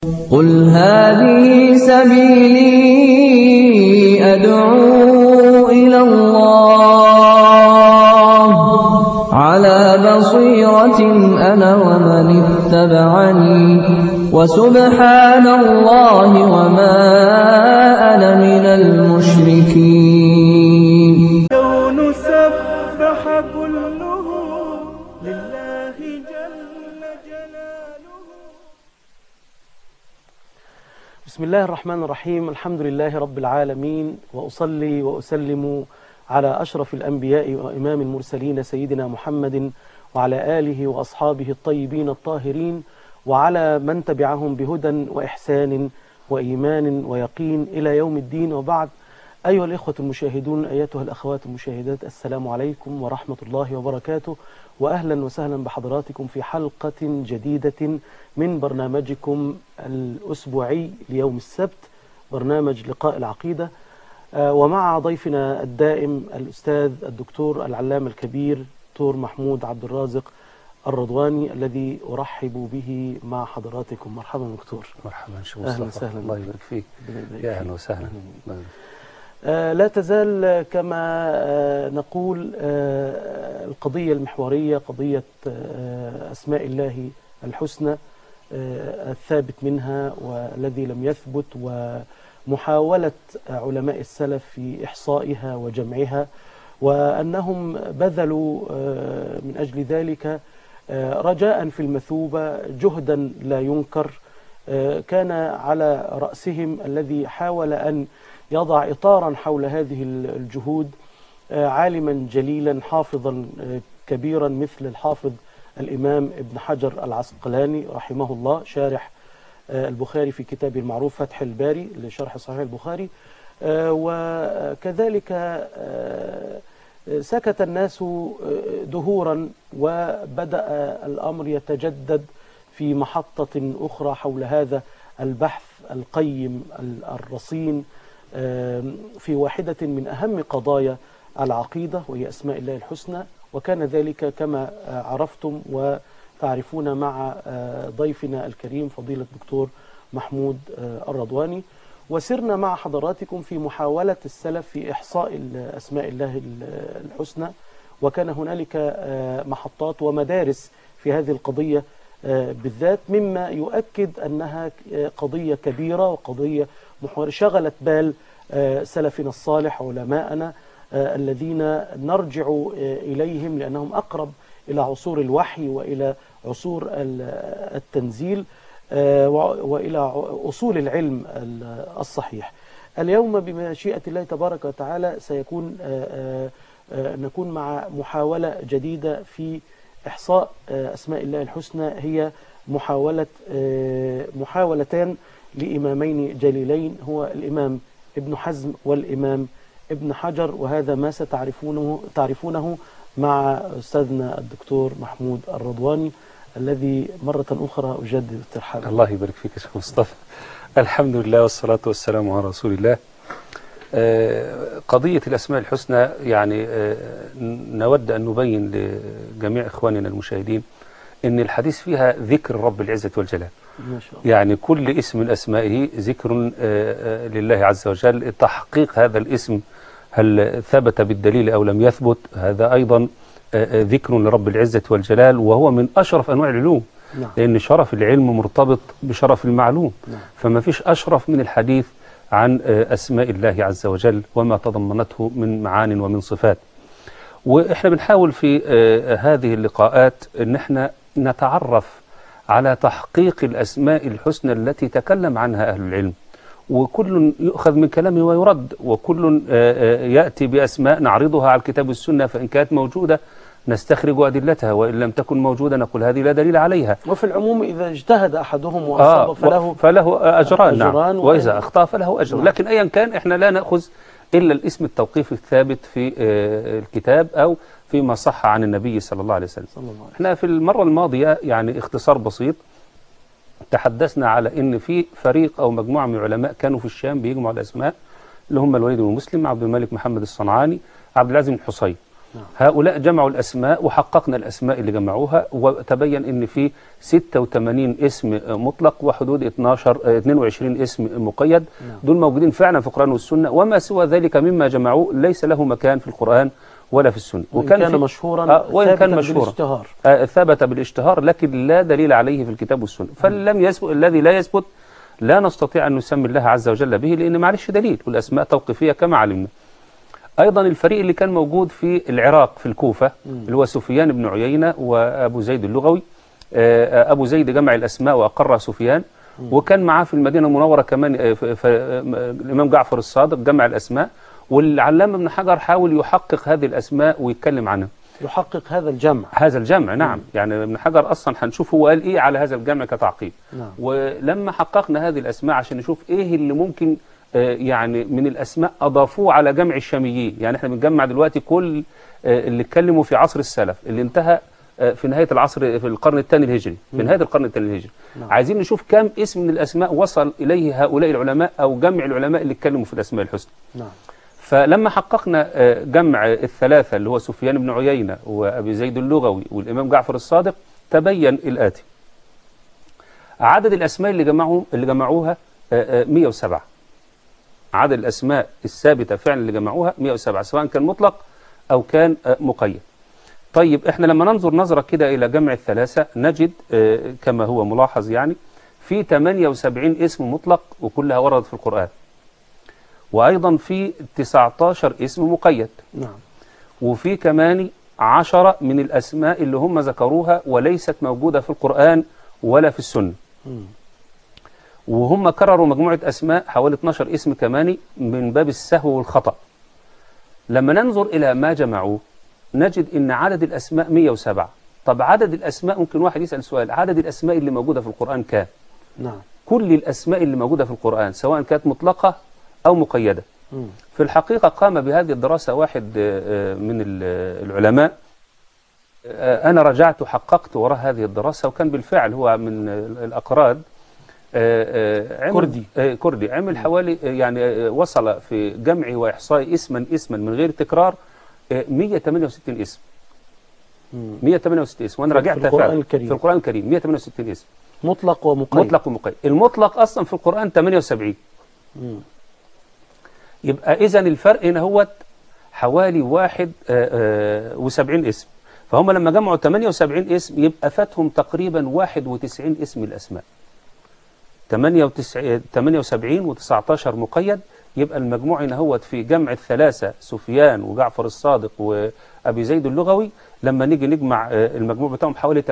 قُلْ هَٰذِهِ سَبِيلِي أَدْعُو إِلَى اللَّهِ ۚ عَلَىٰ بَصِيرَةٍ أَنَا وَمَنِ اتَّبَعَنِي ۖ وَسُبْحَانَ اللَّهِ وَمَا أَنَا مِنَ الْمُشْرِكِينَ الْكَوْنُ سَبَّحَ كُلُّهُ لِلَّهِ جَلَّ جَلَالُهُ بسم الله الرحمن الرحيم الحمد لله رب العالمين وأصلي وأسلم على أشرف الأنبياء وإمام المرسلين سيدنا محمد وعلى آله وأصحابه الطيبين الطاهرين وعلى من تبعهم بهدى وإحسان وإيمان ويقين إلى يوم الدين وبعد أيها الإخوة المشاهدون أيتها الأخوات المشاهدات السلام عليكم ورحمة الله وبركاته وأهلا وسهلا بحضراتكم في حلقة جديدة من برنامجكم الأسبوعي ليوم السبت برنامج لقاء العقيدة آه، ومع ضيفنا الدائم الأستاذ الدكتور العلامة الكبير دكتور محمود عبد الرازق الرضواني الذي أرحب به مع حضراتكم مرحبا دكتور مرحبا شيخ أهلا مصطفى وسهلا الله بك. يبارك فيك ربنا يبارك يا فيك. اهلا وسهلا أهلا الله يبارك. آه، لا تزال كما آه، نقول آه، القضية المحورية قضية آه، أسماء الله الحسنى آه، الثابت منها والذي لم يثبت ومحاولة علماء السلف في إحصائها وجمعها وأنهم بذلوا آه، من أجل ذلك آه، رجاء في المثوبة جهدا لا ينكر آه، كان على رأسهم الذي حاول أن يضع إطارا حول هذه الجهود آه، عالما جليلا حافظا آه، كبيرا مثل الحافظ الإمام ابن حجر العسقلاني رحمه الله شارح آه، البخاري في كتابه المعروف فتح الباري لشرح صحيح البخاري آه، وكذلك آه، سكت الناس آه، دهورا وبدأ الأمر يتجدد في محطة أخرى حول هذا البحث القيم ال- الرصين آم، في واحدة من أهم قضايا العقيدة وهي أسماء الله الحسنى وكان ذلك كما آه، عرفتم وتعرفون مع آه، ضيفنا الكريم فضيلة الدكتور محمود آه، الرضواني وسرنا مع حضراتكم في محاولة السلف في إحصاء ال- أسماء الله ال- الحسنى وكان هنالك آه، محطات ومدارس في هذه القضية آه، بالذات مما يؤكد أنها آه، قضية كبيرة وقضية محور شغلت بال آه، سلفنا الصالح علماءنا آه، الذين نرجع آه، إليهم لأنهم أقرب إلى عصور الوحي وإلى عصور ال- التنزيل آه، و- وإلى ع- أصول العلم ال- الصحيح اليوم بمشيئة الله تبارك وتعالى سيكون آه، آه، آه، نكون مع محاولة جديدة في إحصاء آه، أسماء الله الحسنى هي محاولة آه، محاولتان لإمامين جليلين هو الإمام ابن حزم والإمام ابن حجر وهذا ما ستعرفونه تعرفونه مع أستاذنا الدكتور محمود الرضواني الذي مرة أخرى أجدد الترحاب الله يبارك فيك يا شيخ مصطفى الحمد لله والصلاة والسلام على رسول الله آه، قضية الأسماء الحسنى يعني آه، نود أن نبين لجميع إخواننا المشاهدين أن الحديث فيها ذكر رب العزة والجلال ما شاء الله يعني كل اسم من أسمائه ذكر آه، آه، لله عز وجل تحقيق هذا الاسم هل ثبت بالدليل أو لم يثبت هذا أيضا آه، آه، ذكر لرب العزة والجلال وهو من أشرف أنواع العلوم نعم لأن شرف العلم مرتبط بشرف المعلوم نعم. فما فيش أشرف من الحديث عن آه، أسماء الله عز وجل وما تضمنته من معان ومن صفات وإحنا بنحاول في آه، هذه اللقاءات أن احنا نتعرف على تحقيق الأسماء الحسنى التي تكلم عنها أهل العلم وكل يؤخذ من كلامه ويرد وكل آه، آه، يأتي بأسماء نعرضها على الكتاب والسنة فإن كانت موجودة نستخرج أدلتها وإن لم تكن موجودة نقول هذه لا دليل عليها وفي العموم إذا اجتهد أحدهم آه وأصاب فله فله أجران, نعم أجران وإن- وإذا أخطأ فله أجر نعم. لكن أيا كان إحنا لا نأخذ إلا الاسم التوقيفي الثابت في آه، الكتاب أو فيما صح عن النبي صلى الله عليه وسلم صلى الله عليه احنا في المرة الماضية يعني اختصار بسيط تحدثنا على ان في فريق او مجموعة من العلماء كانوا في الشام بيجمعوا الاسماء اللي هم الوليد بن مسلم عبد الملك محمد الصنعاني عبد العزيز بن حصين نعم. هؤلاء جمعوا الأسماء وحققنا الأسماء اللي جمعوها وتبين أن في 86 اسم مطلق وحدود 12 آه، 22 اسم مقيد نعم. دول موجودين فعلا في القرآن والسنة وما سوى ذلك مما جمعوه ليس له مكان في القرآن ولا في السنة وإن كان في- مشهورا آه، وإن كان ثابتاً مشهورا بالاشتهار آه، ثبت بالاشتهار لكن لا دليل عليه في الكتاب والسنة فلم يثبت الذي لا يثبت لا نستطيع أن نسمي الله عز وجل به لأن معلش دليل والأسماء توقيفية كما علمنا أيضا الفريق اللي كان موجود في العراق في الكوفة اللي هو سفيان بن عيينة وأبو زيد اللغوي آه، أبو زيد جمع الأسماء وأقرها سفيان وكان معاه في المدينة المنورة كمان آه، ف- ف- آه، الإمام جعفر الصادق جمع الأسماء والعلامة ابن حجر حاول يحقق هذه الأسماء ويتكلم عنها يحقق هذا الجمع هذا الجمع نعم يعني ابن حجر اصلا هنشوف هو قال ايه على هذا الجمع كتعقيب نعم. ولما حققنا هذه الاسماء عشان نشوف ايه اللي ممكن آه، يعني من الاسماء اضافوه على جمع الشاميين يعني احنا بنجمع دلوقتي كل آه، اللي اتكلموا في عصر السلف اللي انتهى آه، في نهايه العصر في القرن الثاني الهجري في نهايه القرن الثاني الهجري نعم. عايزين نشوف كم اسم من الاسماء وصل اليه هؤلاء العلماء او جمع العلماء اللي اتكلموا في الاسماء الحسنى نعم فلما حققنا آه، جمع الثلاثة اللي هو سفيان بن عيينة وأبي زيد اللغوي والإمام جعفر الصادق تبين الآتي عدد الأسماء اللي جمعوا اللي جمعوها آه، آه، 107 عدد الأسماء الثابتة فعلا اللي جمعوها 107 سواء كان مطلق أو كان آه، مقيد طيب احنا لما ننظر نظرة كده إلى جمع الثلاثة نجد آه، كما هو ملاحظ يعني في 78 اسم مطلق وكلها وردت في القرآن وأيضا في 19 اسم مقيد نعم وفي كمان عشرة من الأسماء اللي هم ذكروها وليست موجودة في القرآن ولا في السنة مم. وهم كرروا مجموعة أسماء حوالي 12 اسم كمان من باب السهو والخطأ لما ننظر إلى ما جمعوه نجد إن عدد الأسماء 107 طب عدد الأسماء ممكن واحد يسأل سؤال عدد الأسماء اللي موجودة في القرآن كام نعم كل الأسماء اللي موجودة في القرآن سواء كانت مطلقة أو مقيدة مم. في الحقيقة قام بهذه الدراسة واحد آه، آه، من ال- العلماء آه، أنا رجعت وحققت وراء هذه الدراسة وكان بالفعل هو من الأقراد آه، آه، عمل- كردي. آه، كردي عمل حوالي آه، يعني آه، وصل في جمع وإحصاء اسما اسما من غير تكرار آه، 168 اسم مم. 168 اسم وأنا في رجعت القرآن فعلا الكريم. في القرآن الكريم 168 اسم مطلق ومقيد مطلق ومقيد المطلق أصلا في القرآن 78 مم. يبقى إذا الفرق هنا هو حوالي واحد آه، آه، وسبعين اسم فهم لما جمعوا 78 اسم يبقى فاتهم تقريبا 91 اسم الأسماء 98 78 و19 مقيد يبقى المجموع هنا هو في جمع الثلاثة سفيان وجعفر الصادق وأبي زيد اللغوي لما نيجي نجمع آه، المجموع بتاعهم حوالي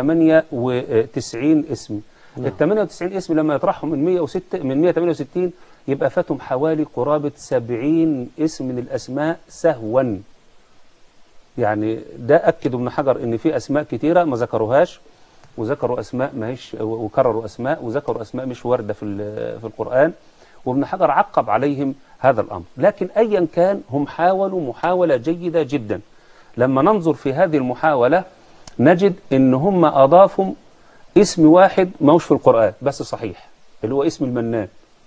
98 اسم ال 98 اسم لما يطرحهم من 106 من 168 يبقى فاتهم حوالي قرابة 70 اسم من الأسماء سهوا يعني ده أكد ابن حجر إن في أسماء كتيرة ما ذكروهاش وذكروا أسماء ما هيش وكرروا أسماء وذكروا أسماء مش واردة في ال- في القرآن وابن حجر عقب عليهم هذا الأمر لكن أيا كان هم حاولوا محاولة جيدة جدا لما ننظر في هذه المحاولة نجد إن هم أضافوا اسم واحد موش في القرآن بس صحيح اللي هو اسم المنان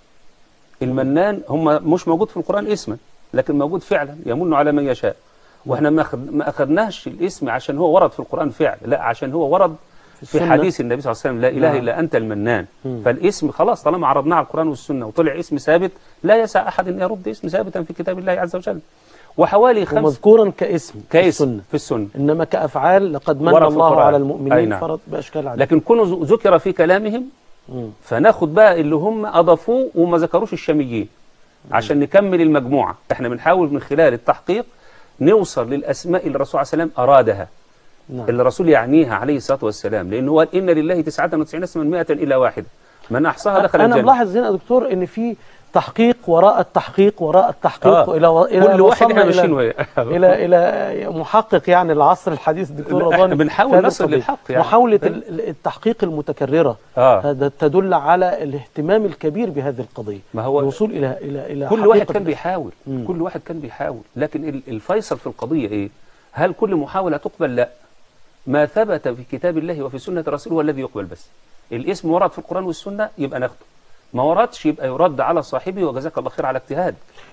المنان هم مش موجود في القرآن اسما لكن موجود فعلا يمن على من يشاء واحنا ما أخد- ما اخذناش الاسم عشان هو ورد في القرآن فعل لا عشان هو ورد في السنة. حديث النبي صلى الله عليه وسلم لا اله نعم. الا انت المنان مم. فالاسم خلاص طالما عرضناه على القرآن والسنة وطلع اسم ثابت لا يسع احد ان يرد اسم ثابتا في كتاب الله عز وجل وحوالي خمس ومذكورا كاسم في كاسم السنة في السنة إنما كأفعال لقد من ورد في الله القرآن. على أي المؤمنين نعم. فرض بأشكال عديدة لكن كونه ذ- ذكر في كلامهم مم. فناخد بقى اللي هم اضافوه وما ذكروش الشاميين عشان نكمل المجموعه احنا بنحاول من خلال التحقيق نوصل للاسماء اللي الرسول عليه السلام ارادها نعم اللي الرسول يعنيها عليه الصلاه والسلام لانه قال ان لله 99 اسما 100 الا واحده من احصاها دخل أنا الجنه ملاحظ هنا يا دكتور إن في تحقيق وراء التحقيق وراء التحقيق آه. إلى و... إلى كل واحد وصلنا احنا ماشيين إلى وهي إلى إلى محقق يعني العصر الحديث الدكتور لا، رضوان إحنا بنحاول في هذه نصل القضية. للحق يعني. محاولة ال- ال- التحقيق المتكررة آه. هذا تدل على الاهتمام الكبير بهذه القضية ما هو الوصول إلى إلى إلى كل واحد حقيقة كان بيحاول مم. كل واحد كان بيحاول لكن ال- الفيصل في القضية ايه هل كل محاولة تقبل لا ما ثبت في كتاب الله وفي سنة رسوله هو الذي يقبل بس الاسم ورد في القرآن والسنة يبقى ناخده ما وردش يبقى يرد على صاحبه وجزاك الله خير على اجتهاد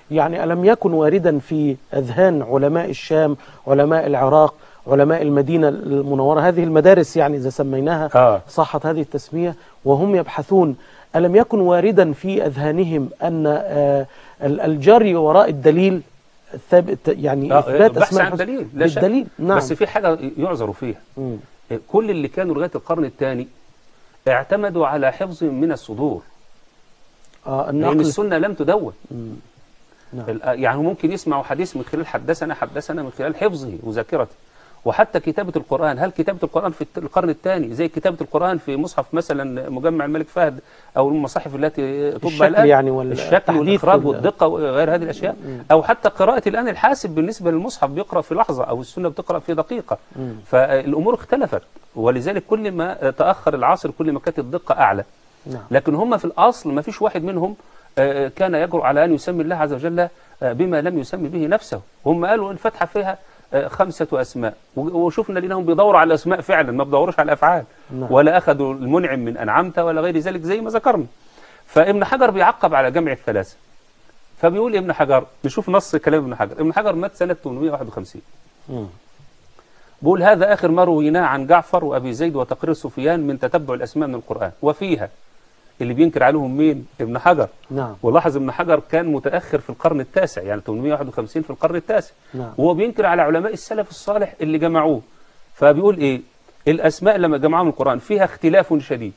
يعني ألم يكن واردا في أذهان علماء الشام علماء العراق علماء المدينة المنورة هذه المدارس يعني إذا سميناها آه. صحت هذه التسمية وهم يبحثون ألم يكن واردا في أذهانهم أن آه، ال- الجري وراء الدليل الثابت يعني آه، إثبات بحث أسماء عن الحسنى دليل لا شك. بالدليل نعم بس في حاجة يعذروا فيها مم. كل اللي كانوا لغاية القرن الثاني اعتمدوا على حفظ من الصدور آه لأن النقل السنة لم تدون مم. نعم. ال- يعني ممكن يسمعوا حديث من خلال حدثنا حدثنا من خلال حفظه وذاكرته وحتى كتابة القرآن هل كتابة القرآن في الت- القرن الثاني زي كتابة القرآن في مصحف مثلا مجمع الملك فهد أو المصاحف التي تطبع الشكل الآن يعني وال- الشكل التحديث والإخراج وال- والدقة وغير هذه الأشياء أو حتى قراءة الآن الحاسب بالنسبة للمصحف بيقرأ في لحظة أو السنة بتقرأ في دقيقة مم. فالأمور اختلفت ولذلك كل ما تأخر العصر كل ما كانت الدقة أعلى نعم لكن هم في الأصل ما فيش واحد منهم آه، كان يجرؤ على أن يسمي الله عز وجل آه، بما لم يسمي به نفسه هم قالوا الفتحة فيها آه، خمسة أسماء و- وشفنا لأنهم بيدوروا على الأسماء فعلا ما بيدوروش على الأفعال نعم. ولا أخذوا المنعم من أنعمت ولا غير ذلك زي ما ذكرنا فابن حجر بيعقب على جمع الثلاثة فبيقول ابن حجر نشوف نص كلام ابن حجر ابن حجر مات سنة 851 مم. بقول هذا آخر ما رويناه عن جعفر وأبي زيد وتقرير سفيان من تتبع الأسماء من القرآن وفيها اللي بينكر عليهم مين ابن حجر نعم ولاحظ ابن حجر كان متأخر في القرن التاسع يعني 851 في القرن التاسع نعم وهو بينكر على علماء السلف الصالح اللي جمعوه فبيقول ايه الأسماء لما جمعوها من القرآن فيها اختلاف شديد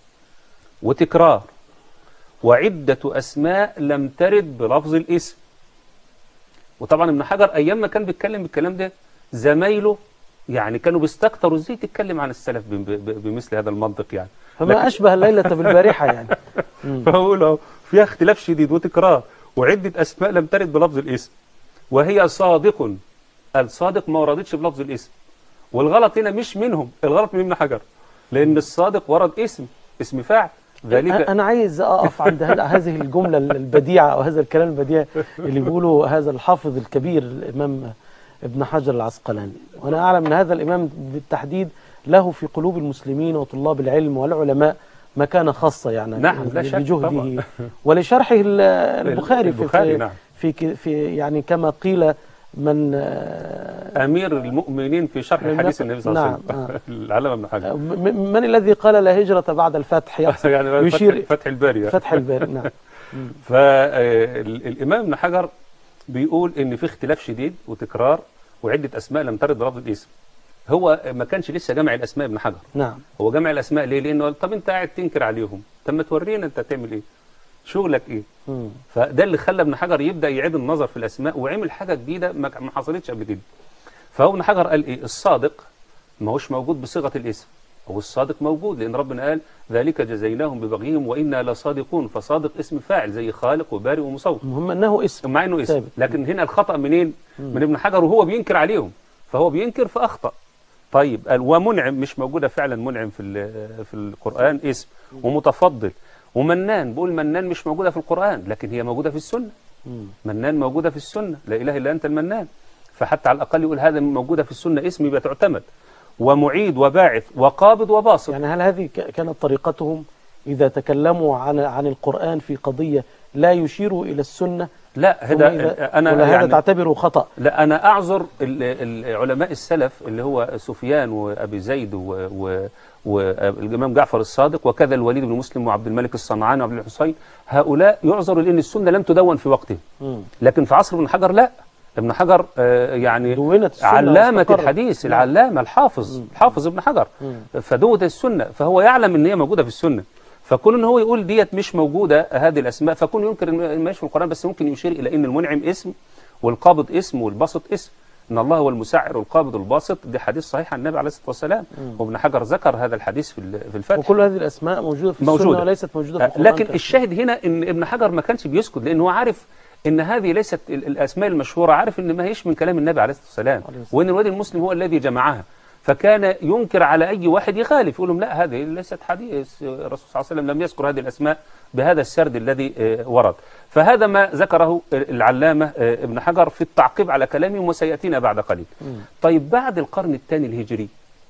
وتكرار وعدة أسماء لم ترد بلفظ الاسم وطبعا ابن حجر أيام ما كان بيتكلم بالكلام ده زمايله يعني كانوا بيستكتروا ازاي تتكلم عن السلف ب- ب- بمثل هذا المنطق يعني فما أشبه الليلة بالبارحة يعني مم. فبقول اهو فيها اختلاف شديد وتكرار وعدة أسماء لم ترد بلفظ الاسم وهي صادق الصادق ما وردتش بلفظ الاسم والغلط هنا مش منهم الغلط من ابن حجر لأن الصادق ورد اسم اسم فاعل ذلك أنا عايز أقف عند هل- هذه الجملة البديعة أو هذا الكلام البديع اللي بيقوله هذا الحافظ الكبير الإمام ابن حجر العسقلاني وأنا أعلم أن هذا الإمام بالتحديد له في قلوب المسلمين وطلاب العلم والعلماء مكانة خاصة يعني نعم، لا شك بجهده طبعا. ولشرحه ال- البخاري في البخاري، في, نعم. في, ك- في يعني كما قيل من آه، أمير المؤمنين في شرح من حديث نقل- النبي صلى الله عليه نعم، وسلم العلامة ابن حجر م- من الذي قال لا هجرة بعد الفتح يقصد يعني يشير فتح, فتح الباري فتح الباري نعم فالإمام ابن حجر بيقول إن في اختلاف شديد وتكرار وعدة أسماء لم ترد بلفظ الاسم هو ما كانش لسه جمع الأسماء ابن حجر نعم هو جمع الأسماء ليه؟ لأنه قال طب أنت قاعد تنكر عليهم طب ما تورينا أنت تعمل إيه شغلك إيه مم. فده اللي خلى ابن حجر يبدأ يعيد النظر في الأسماء وعمل حاجة جديدة ما ما حصلتش قبل كده فهو ابن حجر قال إيه الصادق ما هوش موجود بصيغة الاسم هو الصادق موجود لأن ربنا قال ذلك جزيناهم ببغيهم وإنا لصادقون فصادق اسم فاعل زي خالق وبارئ ومصور المهم أنه اسم مع انه اسم ثابت. لكن هنا الخطأ منين من ابن حجر وهو بينكر عليهم فهو بينكر فأخطأ طيب قال ومنعم مش موجودة فعلا منعم في ال- في القرآن اسم ومتفضل ومنان بقول منان مش موجودة في القرآن لكن هي موجودة في السنة مم. منان موجودة في السنة لا إله إلا أنت المنان فحتى على الأقل يقول هذا موجودة في السنة اسم يبقى تعتمد ومعيد وباعث وقابض وباسط يعني هل هذه ك- كانت طريقتهم إذا تكلموا عن عن القرآن في قضية لا يشيروا إلى السنة لا ثم هذا إذا أنا ولا هذا يعني تعتبره خطأ لا أنا أعذر ال- ال- علماء السلف اللي هو سفيان وأبي زيد و- و- والإمام جعفر الصادق وكذا الوليد بن مسلم وعبد الملك الصنعاني وعبد الحسين هؤلاء يعذروا لأن السنة لم تدون في وقته مم. لكن في عصر ابن حجر لا ابن حجر آه، يعني دونت السنة علامة واستقرت. الحديث نعم. العلامة الحافظ الحافظ ابن حجر مم. فدوت السنة فهو يعلم ان هي موجودة في السنة فكون ان هو يقول ديت مش موجودة هذه الاسماء فكون ينكر ان مش في القرآن بس ممكن يشير الى ان المنعم اسم والقابض اسم والباسط اسم ان الله هو المسعر والقابض والباسط دي حديث صحيح عن النبي عليه الصلاة والسلام وابن حجر ذكر هذا الحديث في ال- في الفتح وكل هذه الأسماء موجودة في موجودة. السنة وليست موجودة في آه، القرآن لكن كالسنة. الشاهد هنا ان ابن حجر ما كانش بيسكت لانه عارف ان هذه ليست ال- الاسماء المشهوره عارف ان ما هيش من كلام النبي عليه الصلاه والسلام عليه الصلاة وان الوادي المسلم هو الذي جمعها فكان ينكر على اي واحد يخالف يقول لهم لا هذه ليست حديث الرسول صلى الله عليه وسلم لم يذكر هذه الاسماء بهذا السرد الذي آه، ورد فهذا ما ذكره العلامه آه، ابن حجر في التعقيب على كلامهم وسياتينا بعد قليل مم. طيب بعد القرن الثاني الهجري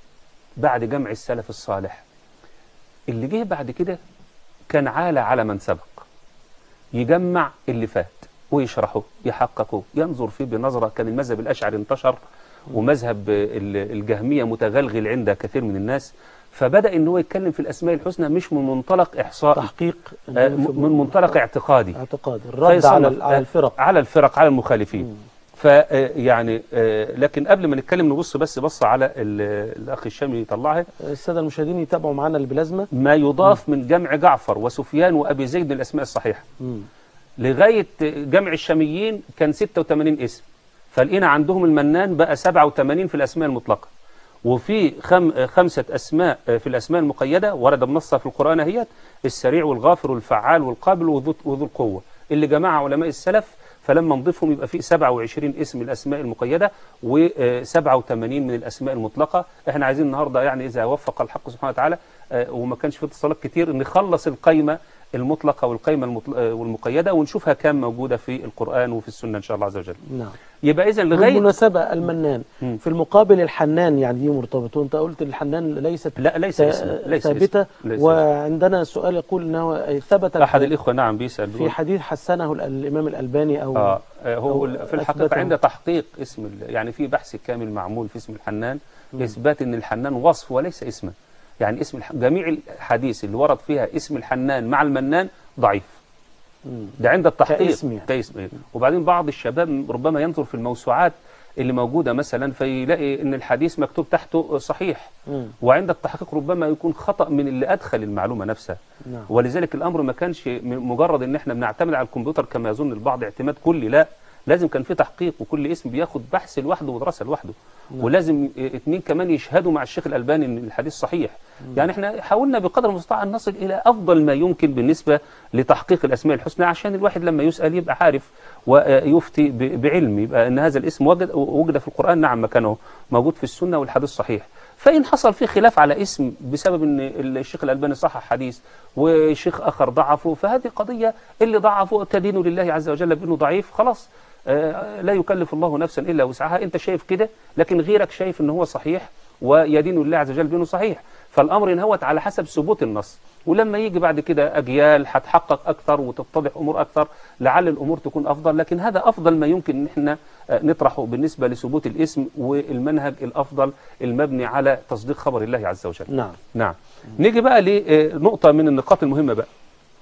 بعد جمع السلف الصالح اللي جه بعد كده كان عالة على من سبق يجمع اللي فات ويشرحه يحققه ينظر فيه بنظرة كان المذهب الأشعري انتشر ومذهب ال- الجهمية متغلغل عند كثير من الناس فبدأ ان هو يتكلم في الأسماء الحسنى مش من منطلق إحصاء تحقيق آه، م- من منطلق اعتقادي اعتقاد الرد على فيصنف- على الفرق على الفرق على المخالفين ف يعني آه، لكن قبل ما نتكلم نبص بس بص على ال- الأخ الشامي يطلعها الساده المشاهدين يتابعوا معانا البلازما ما يضاف من جمع جعفر وسفيان وأبي زيد من الأسماء الصحيحة مم. لغاية جمع الشاميين كان 86 اسم فلقينا عندهم المنان بقى 87 في الأسماء المطلقة وفي خم خمسة أسماء في الأسماء المقيدة ورد بنصها في القرآن هي السريع والغافر والفعال والقابل وذو وذو القوة اللي جمعها علماء السلف فلما نضيفهم يبقى في 27 اسم من الأسماء المقيدة و87 من الأسماء المطلقة احنا عايزين النهاردة يعني إذا وفق الحق سبحانه وتعالى آه، وما كانش في اتصالات كتير نخلص القايمة المطلقة والقايمة المطل... آه، والمقيدة ونشوفها كام موجودة في القرآن وفي السنة إن شاء الله عز وجل نعم يبقى إذا لغاية بالمناسبة المنان مم. في المقابل الحنان يعني دي مرتبطة انت قلت الحنان ليست لا ليس اسم ليس ثابتة اسم. ليس اسم. وعندنا سؤال يقول انه ثبت أحد الإخوة نعم بيسأل في بيقول حديث حسنه ال- الامام الالباني او آه آه، هو أو في الحقيقة أثبته. عند تحقيق اسم ال- يعني في بحث كامل معمول في اسم الحنان إثبات أن الحنان وصف وليس اسما يعني اسم الح... جميع الحديث اللي ورد فيها اسم الحنان مع المنان ضعيف مم. ده عند التحقيق كاسم يعني. كاسم إيه. وبعدين بعض الشباب ربما ينظر في الموسوعات اللي موجودة مثلا فيلاقي ان الحديث مكتوب تحته صحيح مم. وعند التحقيق ربما يكون خطأ من اللي أدخل المعلومة نفسها نعم ولذلك الأمر ما كانش م- مجرد ان احنا بنعتمد على الكمبيوتر كما يظن البعض اعتماد كلي لا لازم كان في تحقيق وكل اسم بياخد بحث لوحده ودراسة لوحده نعم. ولازم اه، اتنين كمان يشهدوا مع الشيخ الألباني ان الحديث صحيح يعني احنا حاولنا بقدر المستطاع ان نصل الى افضل ما يمكن بالنسبة لتحقيق الاسماء الحسنى عشان الواحد لما يسأل يبقى عارف ويفتي ب- بعلم يبقى ان هذا الاسم وجد وجد في القرآن نعم مكانه موجود في السنة والحديث صحيح فإن حصل فيه خلاف على اسم بسبب ان الشيخ الألباني صحح حديث وشيخ آخر ضعفه فهذه قضية اللي ضعفه تدين لله عز وجل بأنه ضعيف خلاص آه، لا يكلف الله نفسا إلا وسعها أنت شايف كده لكن غيرك شايف ان هو صحيح ويدين الله عز وجل بأنه صحيح فالأمر انهوت على حسب ثبوت النص ولما يجي بعد كده أجيال هتحقق أكثر وتتضح أمور أكثر لعل الأمور تكون أفضل لكن هذا أفضل ما يمكن أن احنا آه، نطرحه بالنسبة لثبوت الاسم والمنهج الأفضل المبني على تصديق خبر الله عز وجل نعم نعم نيجي بقى لنقطة من النقاط المهمة بقى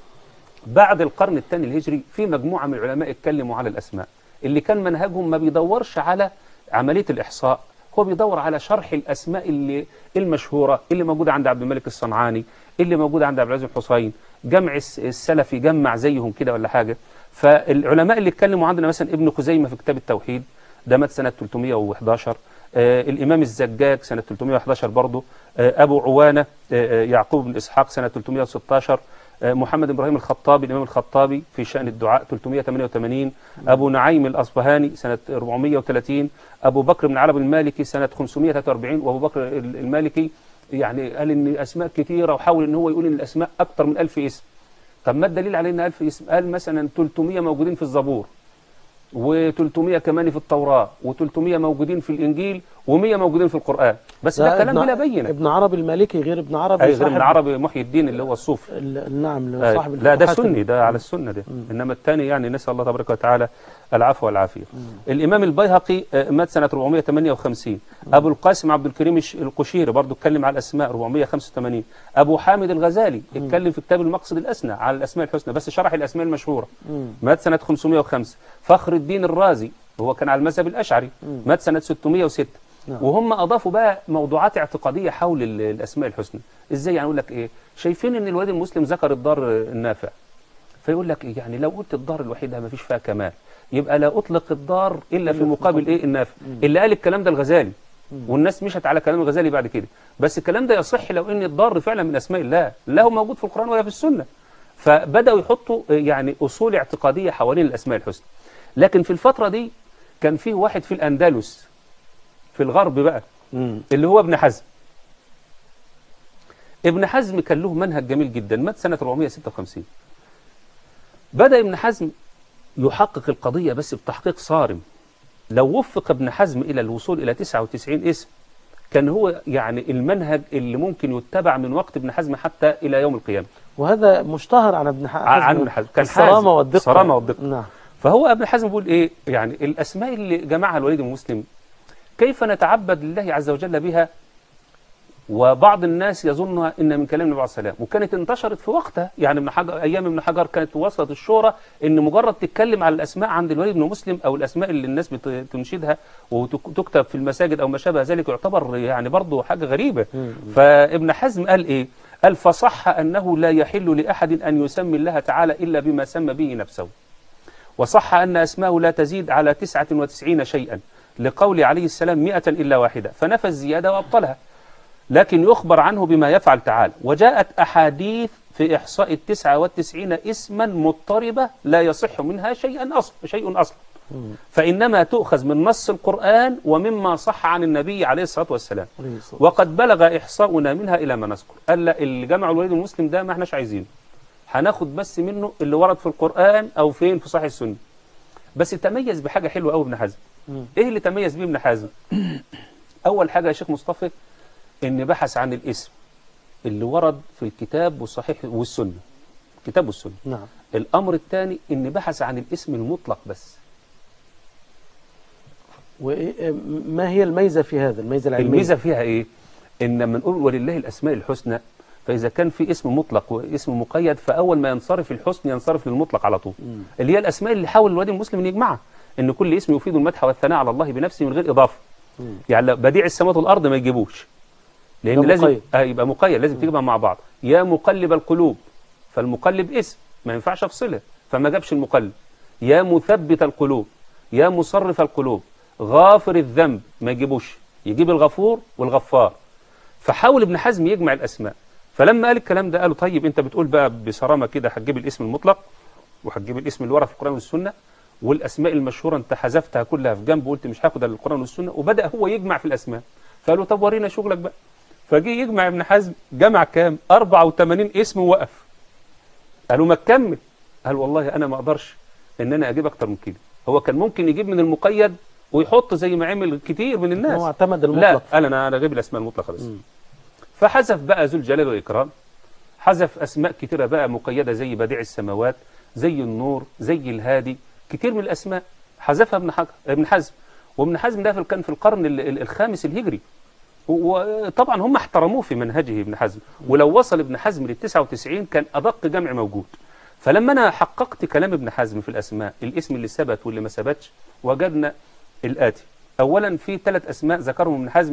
بعد القرن الثاني الهجري في مجموعة من العلماء اتكلموا على الأسماء اللي كان منهجهم ما بيدورش على عملية الإحصاء هو بيدور على شرح الأسماء اللي المشهورة اللي موجودة عند عبد الملك الصنعاني اللي موجودة عند عبد العزيز الحسين جمع الس- السلفي جمع زيهم كده ولا حاجة فالعلماء اللي اتكلموا عندنا مثلا ابن خزيمة في كتاب التوحيد ده مات سنة 311 آه الإمام الزجاج سنة 311 برضه آه أبو عوانة آه آه، يعقوب بن إسحاق سنة 316 آه، محمد إبراهيم الخطابي الإمام الخطابي في شأن الدعاء 388 أبو نعيم الأصبهاني سنة 430 أبو بكر بن عرب المالكي سنة 543 وأبو بكر ال- المالكي يعني قال إن أسماء كثيرة وحاول إن هو يقول إن الأسماء أكثر من 1000 اسم طب ما الدليل على إن 1000 اسم قال مثلا 300 موجودين في الزبور و300 كمان في التوراة و300 موجودين في الإنجيل و100 موجودين في القرآن بس ده كلام بلا بينة ابن عربي المالكي غير ابن عربي أي غير صاحب ابن عربي محي الدين اللي هو الصوفي ال- نعم اللي هو أي. صاحب لا ده الفتوحات سني ده على السنة ده إنما الثاني يعني نسأل الله تبارك وتعالى العفو والعافية الإمام البيهقي آه، مات سنة 458 أبو القاسم عبد الكريم الش- القشيري برضو اتكلم على الأسماء 485 أبو حامد الغزالي اتكلم في كتاب المقصد الأسنى على الأسماء الحسنى بس شرح الأسماء المشهورة مم. مات سنة 505 فخر الدين الرازي وهو كان على المذهب الأشعري مات سنة 606 نعم. وهم أضافوا بقى موضوعات اعتقادية حول ال- الأسماء الحسنى إزاي يعني أقول لك إيه شايفين إن الواد المسلم ذكر الدار النافع فيقول لك إيه يعني لو قلت الدار الوحيدة ما فيش فيها كمال يبقى لا أطلق الدار إلا في مقابل إيه النافع اللي قال الكلام ده الغزالي والناس مشت على كلام الغزالي بعد كده بس الكلام ده يصح لو ان الضار فعلا من اسماء الله لا هو موجود في القرآن ولا في السنة فبدأوا يحطوا آه، يعني أصول اعتقادية حوالين الأسماء الحسنى لكن في الفترة دي كان فيه واحد في الأندلس في الغرب بقى مم. اللي هو ابن حزم ابن حزم كان له منهج جميل جدا مات سنة 456 بدأ ابن حزم يحقق القضية بس بتحقيق صارم لو وفق ابن حزم إلى الوصول إلى 99 اسم كان هو يعني المنهج اللي ممكن يتبع من وقت ابن حزم حتى إلى يوم القيامة وهذا مشتهر عن ابن ح- حزم عن ابن حزم كان الصرامة حازم. والدقة الصرامة والدقة. نعم فهو ابن حزم بيقول ايه يعني الاسماء اللي جمعها الوليد بن مسلم كيف نتعبد لله عز وجل بها وبعض الناس يظنها ان من كلام النبي عليه السلام وكانت انتشرت في وقتها يعني ابن حجر ايام ابن حجر كانت وصلت الشهره ان مجرد تتكلم على الاسماء عند الوليد بن مسلم او الاسماء اللي الناس بتنشدها وتكتب في المساجد او ما شابه ذلك يعتبر يعني برضه حاجه غريبه فابن حزم قال ايه قال فصح انه لا يحل لاحد ان يسمي الله تعالى الا بما سمى به نفسه وصح أن أسماءه لا تزيد على تسعة وتسعين شيئا لقول عليه السلام مئة إلا واحدة فنفى الزيادة وأبطلها لكن يخبر عنه بما يفعل تعالى وجاءت أحاديث في إحصاء التسعة والتسعين اسما مضطربة لا يصح منها شيئا أصل شيء أصلا فإنما تؤخذ من نص القرآن ومما صح عن النبي عليه الصلاة والسلام عليه الصلاة وقد بلغ إحصاؤنا منها إلى ما نذكر قال لا اللي جمع الوليد المسلم ده ما احناش عايزينه هناخد بس منه اللي ورد في القرآن أو فين في صحيح السنة بس تميز بحاجة حلوة قوي ابن حزم مم. إيه اللي تميز بيه ابن حزم أول حاجة يا شيخ مصطفى إن بحث عن الاسم اللي ورد في الكتاب والصحيح والسنة الكتاب والسنة نعم الأمر الثاني إن بحث عن الاسم المطلق بس وما هي الميزة في هذا الميزة العلمية الميزة فيها إيه إن لما نقول ولله الأسماء الحسنى فإذا كان في اسم مطلق واسم مقيد فأول ما ينصرف الحسن ينصرف للمطلق على طول مم. اللي هي الأسماء اللي حاول الوادي المسلم أن يجمعها إن كل اسم يفيد المدح والثناء على الله بنفسه من غير إضافة مم. يعني لو بديع السماوات والأرض ما يجيبوش لأن يبقى لازم مقيد. آه يبقى مقيد لازم تجيبها مع بعض يا مقلب القلوب فالمقلب اسم ما ينفعش أفصله فما جابش المقلب يا مثبت القلوب يا مصرف القلوب غافر الذنب ما يجيبوش يجيب الغفور والغفار فحاول ابن حزم يجمع الأسماء فلما قال الكلام ده قالوا طيب انت بتقول بقى بصرامة كده هتجيب الاسم المطلق وهتجيب الاسم اللي ورا في القرآن والسنة والأسماء المشهورة انت حذفتها كلها في جنب وقلت مش هاخد الا القرآن والسنة وبدأ هو يجمع في الأسماء فقالوا طب ورينا شغلك بقى فجه يجمع ابن حزم جمع كام 84 اسم ووقف قالوا ما تكمل قال والله انا ما اقدرش ان انا اجيب اكتر من كده هو كان ممكن يجيب من المقيد ويحط زي ما عمل كتير من الناس هو اعتمد لا المطلق قال انا انا اجيب الاسماء المطلقه بس مم. فحذف بقى ذو الجلال والاكرام حذف اسماء كتيره بقى مقيده زي بديع السماوات زي النور زي الهادي كتير من الاسماء حذفها ابن حجر ابن حزم وابن حزم ده في- كان في القرن ال- ال- الخامس الهجري وطبعا هم احترموه في منهجه ابن حزم ولو وصل ابن حزم لل 99 كان ادق جمع موجود فلما انا حققت كلام ابن حزم في الاسماء الاسم اللي ثبت واللي ما ثبتش وجدنا الاتي اولا في ثلاث اسماء ذكرهم ابن حزم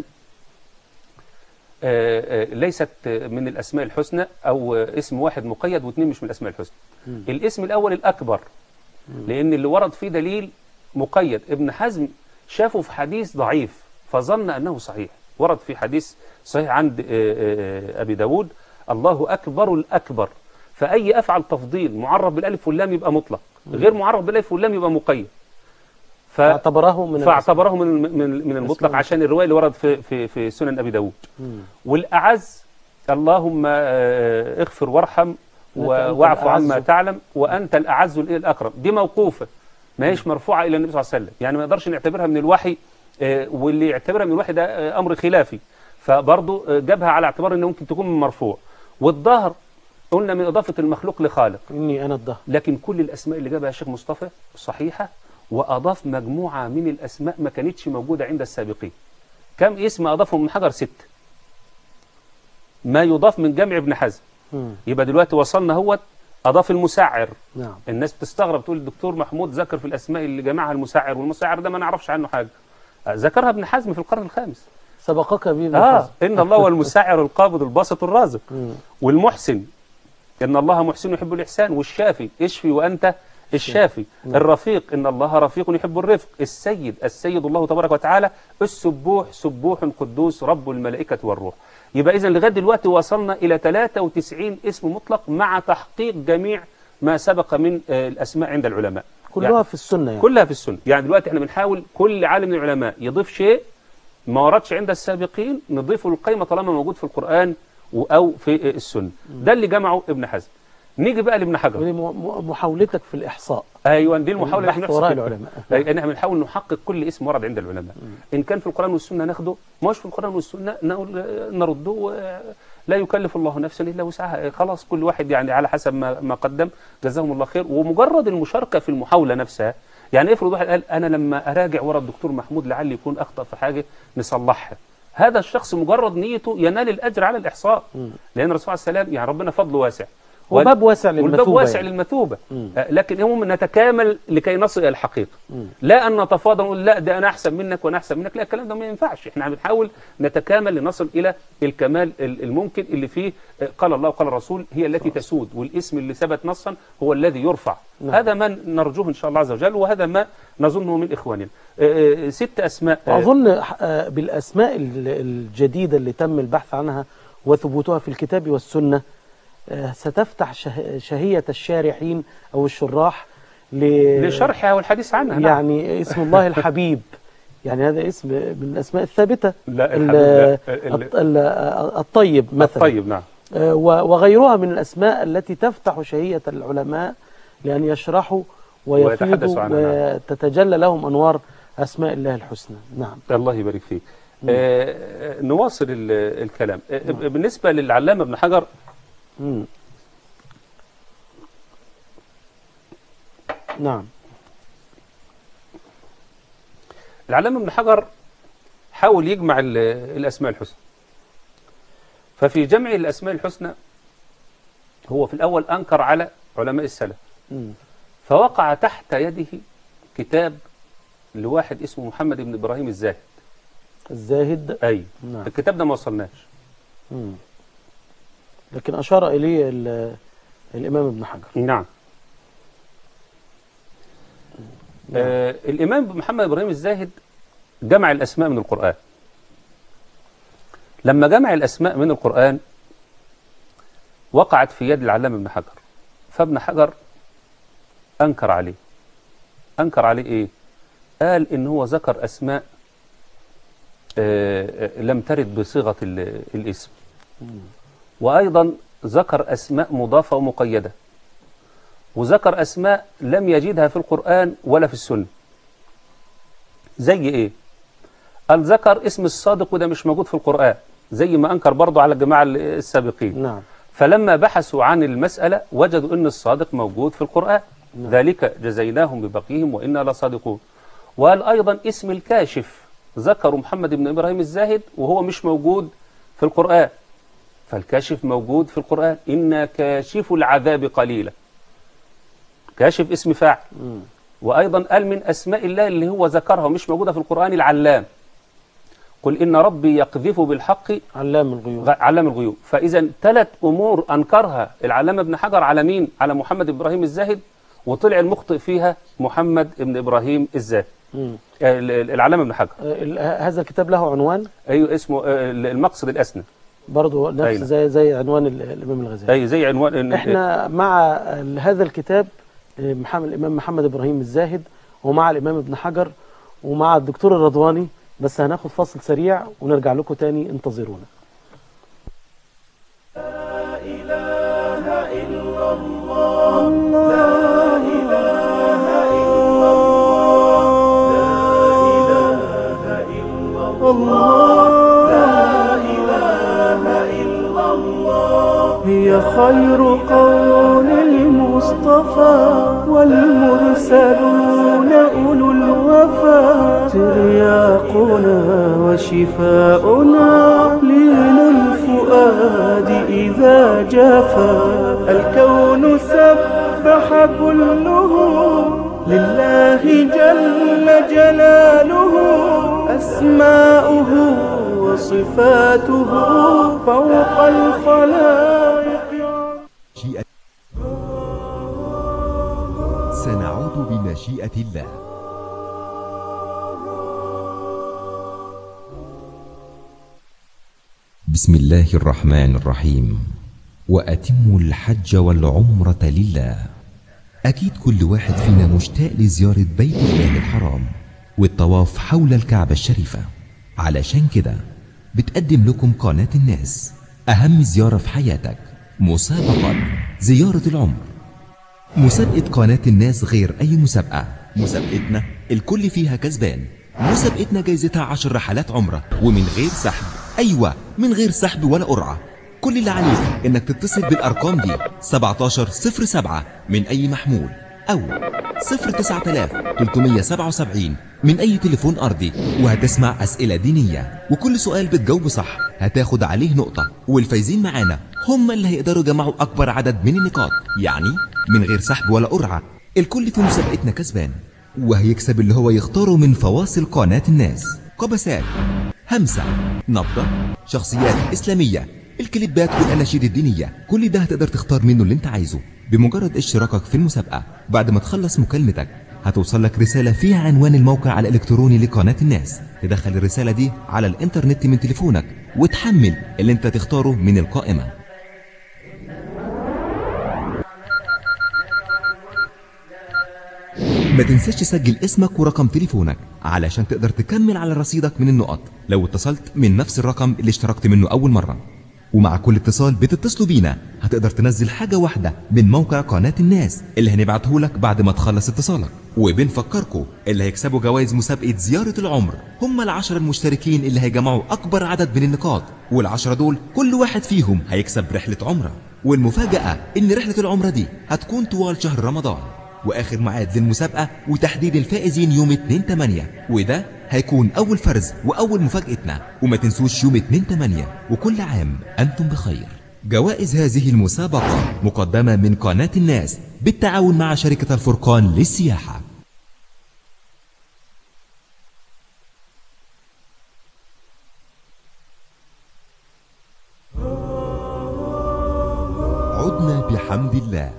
آه، آه، ليست من الاسماء الحسنى او آه، اسم واحد مقيد واثنين مش من الاسماء الحسنى مم. الاسم الاول الاكبر لان اللي ورد فيه دليل مقيد ابن حزم شافه في حديث ضعيف فظن انه صحيح ورد في حديث صحيح عند آه، آه، ابي داود الله اكبر الاكبر فاي افعل تفضيل معرب بالالف واللام يبقى مطلق غير معرب بالالف واللام يبقى مقيد ف... فاعتبره من فاعتبره من من من المطلق الأسماء. عشان الروايه اللي ورد في في في سنن ابي داود مم. والأعز اللهم آه، اغفر وارحم و- أنت واعف الأعز. عما تعلم وأنت الأعز الإيه الأكرم دي موقوفة ما هيش مرفوعة إلى النبي صلى الله عليه وسلم يعني ما يقدرش نعتبرها من الوحي آه، واللي يعتبرها من الوحي ده آه، أمر خلافي فبرضه آه، جابها على اعتبار أنه ممكن تكون من مرفوع والظهر قلنا من إضافة المخلوق لخالق إني أنا الدهر لكن كل الأسماء اللي جابها الشيخ مصطفى صحيحة وأضاف مجموعة من الأسماء ما كانتش موجودة عند السابقين كم اسم أضافهم من حجر ست ما يضاف من جمع ابن حزم مم. يبقى دلوقتي وصلنا هو أضاف المسعر نعم الناس بتستغرب تقول الدكتور محمود ذكر في الأسماء اللي جمعها المسعر والمسعر ده ما نعرفش عنه حاجة آه، ذكرها ابن حزم في القرن الخامس سبقك به ابن آه حزم. إن الله هو المسعر القابض الباسط الرازق مم. والمحسن إن الله محسن يحب الإحسان والشافي اشفي وأنت الشافي الرفيق إن الله رفيق يحب الرفق السيد السيد الله تبارك وتعالى السبوح سبوح قدوس رب الملائكة والروح يبقى إذا لغاية دلوقتي وصلنا إلى 93 اسم مطلق مع تحقيق جميع ما سبق من آه، الأسماء عند العلماء كلها يعني في السنة يعني كلها في السنة يعني دلوقتي احنا بنحاول كل عالم من العلماء يضيف شيء ما وردش عند السابقين نضيفه للقيمة طالما موجود في القرآن و- أو في السنة ده اللي جمعه ابن حزم نيجي بقى لابن حجر ودي م- م- محاولتك في الإحصاء ايوه دي المحاوله اللي البحث احنا وراء بنحصل العلماء. أي احنا بنحاول نحقق كل اسم ورد عند العلماء ان كان في القران والسنه ناخده ما هوش في القران والسنه نقول نرده و- لا يكلف الله نفسا الا وسعها خلاص كل واحد يعني على حسب ما ما قدم جزاهم الله خير ومجرد المشاركه في المحاوله نفسها يعني افرض واحد قال انا لما اراجع ورا الدكتور محمود لعل يكون اخطا في حاجه نصلحها هذا الشخص مجرد نيته ينال الاجر على الاحصاء لان الرسول عليه السلام يعني ربنا فضله واسع هو باب واسع والباب للمثوبة واسع يعني. للمثوبة مم. آه، لكن هم نتكامل لكي نصل الى الحقيقه لا ان نتفاضل ونقول لا ده انا احسن منك وانا احسن منك لا الكلام ده ما ينفعش احنا بنحاول نتكامل لنصل الى الكمال ال- الممكن اللي فيه آه، قال الله وقال الرسول هي التي تسود والاسم اللي ثبت نصا هو الذي يرفع نعم. هذا ما نرجوه ان شاء الله عز وجل وهذا ما نظنه من اخواننا آه، آه، ست اسماء آه، وأظن آه، بالأسماء ال- الجديدة اللي تم البحث عنها وثبوتها في الكتاب والسنة آه، ستفتح شه- شهية الشارحين أو الشراح ل- لشرحها والحديث عنها نعم. يعني اسم الله الحبيب يعني هذا اسم من الأسماء الثابتة لا ال- الحبيب لا. ال- الط- ال- الطيب مثلا طيب نعم آه، و- وغيرها من الأسماء التي تفتح شهية العلماء لأن يشرحوا ويفيضوا ويتحدثوا عنها، نعم. وتتجلى لهم أنوار أسماء الله الحسنى نعم الله يبارك فيك آه نواصل ال- الكلام آه بالنسبة للعلامة ابن حجر مم. نعم العلامة ابن حجر حاول يجمع ال- الأسماء الحسنى ففي جمع الأسماء الحسنى هو في الأول أنكر على علماء السلف مم. فوقع تحت يده كتاب لواحد اسمه محمد بن إبراهيم الزاهد الزاهد أي نعم الكتاب ده ما وصلناش مم. لكن أشار إليه ال- الإمام ابن حجر نعم آه الإمام محمد إبراهيم الزاهد جمع الأسماء من القرآن لما جمع الأسماء من القرآن وقعت في يد العلامة ابن حجر فابن حجر أنكر عليه أنكر عليه إيه قال إن هو ذكر أسماء آه، آه، لم ترد بصيغة ال- الاسم وأيضا ذكر أسماء مضافة ومقيدة وذكر أسماء لم يجدها في القرآن ولا في السنة زي إيه قال ذكر اسم الصادق وده مش موجود في القرآن زي ما أنكر برضه على الجماعة السابقين نعم فلما بحثوا عن المسألة وجدوا أن الصادق موجود في القرآن ذلك جزيناهم ببقيهم وإنا لصادقون وقال أيضا اسم الكاشف ذكروا محمد بن إبراهيم الزاهد وهو مش موجود في القرآن فالكاشف موجود في القرآن إنا كاشف العذاب قليلا كاشف اسم فاعل مم. وأيضا قال من أسماء الله اللي هو ذكرها ومش موجودة في القرآن العلام قل إن ربي يقذف بالحق علام الغيوب غ- علام الغيوب فإذا ثلاث أمور أنكرها العلامة ابن حجر على مين على محمد إبراهيم الزاهد وطلع المخطئ فيها محمد ابن إبراهيم الزاهد مم. آه، ال- ال- العلامة ابن حجر آه، ال- هذا الكتاب له عنوان أيوه اسمه آه، المقصد الأسنى برضه نفس أين؟ زي زي عنوان ال- الإمام الغزالي أي زي عنوان إن- احنا مع ال- هذا الكتاب آه، محمد الإمام محمد إبراهيم الزاهد ومع الإمام ابن حجر ومع الدكتور الرضواني بس هناخد فاصل سريع ونرجع لكم تاني انتظرونا هي خير قول المصطفى والمرسلون أولو الوفا ترياقنا وشفاؤنا لين الفؤاد إذا جفا الكون سبح كله لله جل جلاله أسماؤه وصفاته فوق الخلائق مشيئة سنعود بمشيئة الله بسم الله الرحمن الرحيم وأتموا الحج والعمرة لله أكيد كل واحد فينا مشتاق لزيارة بيت الله الحرام والطواف حول الكعبة الشريفة علشان كده بتقدم لكم قناة الناس أهم زيارة في حياتك مسابقة زيارة العمر مسابقة قناة الناس غير أي مسابقة مسابقتنا الكل فيها كسبان مسابقتنا جايزتها عشر رحلات عمرة ومن غير سحب أيوة من غير سحب ولا قرعة كل اللي عليك إنك تتصل بالأرقام دي 1707 من أي محمول أو 09377 من أي تليفون أرضي وهتسمع أسئلة دينية وكل سؤال بتجاوبه صح هتاخد عليه نقطة والفايزين معانا هم اللي هيقدروا يجمعوا أكبر عدد من النقاط يعني من غير سحب ولا قرعة الكل في مسابقتنا كسبان وهيكسب اللي هو يختاره من فواصل قناة الناس قبسات همسة نبضة شخصيات إسلامية الكليبات والأناشيد الدينية كل ده هتقدر تختار منه اللي انت عايزه بمجرد اشتراكك في المسابقة بعد ما تخلص مكالمتك هتوصل لك رسالة فيها عنوان الموقع الإلكتروني لقناة الناس تدخل الرسالة دي على الإنترنت من تليفونك وتحمل اللي انت تختاره من القائمة ما تنساش تسجل اسمك ورقم تليفونك علشان تقدر تكمل على رصيدك من النقط لو اتصلت من نفس الرقم اللي اشتركت منه أول مرة ومع كل اتصال بتتصلوا بينا هتقدر تنزل حاجة واحدة من موقع قناة الناس اللي هنبعته لك بعد ما تخلص اتصالك وبنفكركم اللي هيكسبوا جوائز مسابقة زيارة العمر هم العشرة المشتركين اللي هيجمعوا أكبر عدد من النقاط والعشرة دول كل واحد فيهم هيكسب رحلة عمرة والمفاجأة إن رحلة العمرة دي هتكون طوال شهر رمضان واخر ميعاد للمسابقه وتحديد الفائزين يوم 2 8 وده هيكون اول فرز واول مفاجاتنا وما تنسوش يوم 2 8 وكل عام انتم بخير جوائز هذه المسابقه مقدمه من قناه الناس بالتعاون مع شركه الفرقان للسياحه عدنا بحمد الله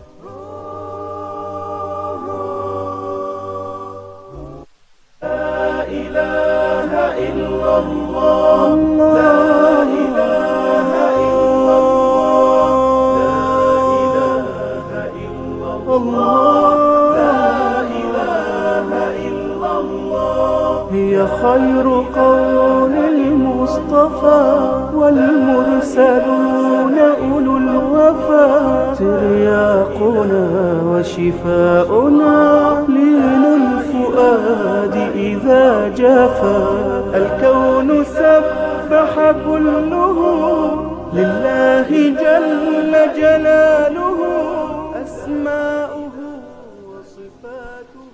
هي خير قول المصطفى والمرسلون أولو الوفا ترياقنا وشفاؤنا لين الفؤاد إذا جفا الكون سبح كله لله جل جلاله أسماؤه وصفاته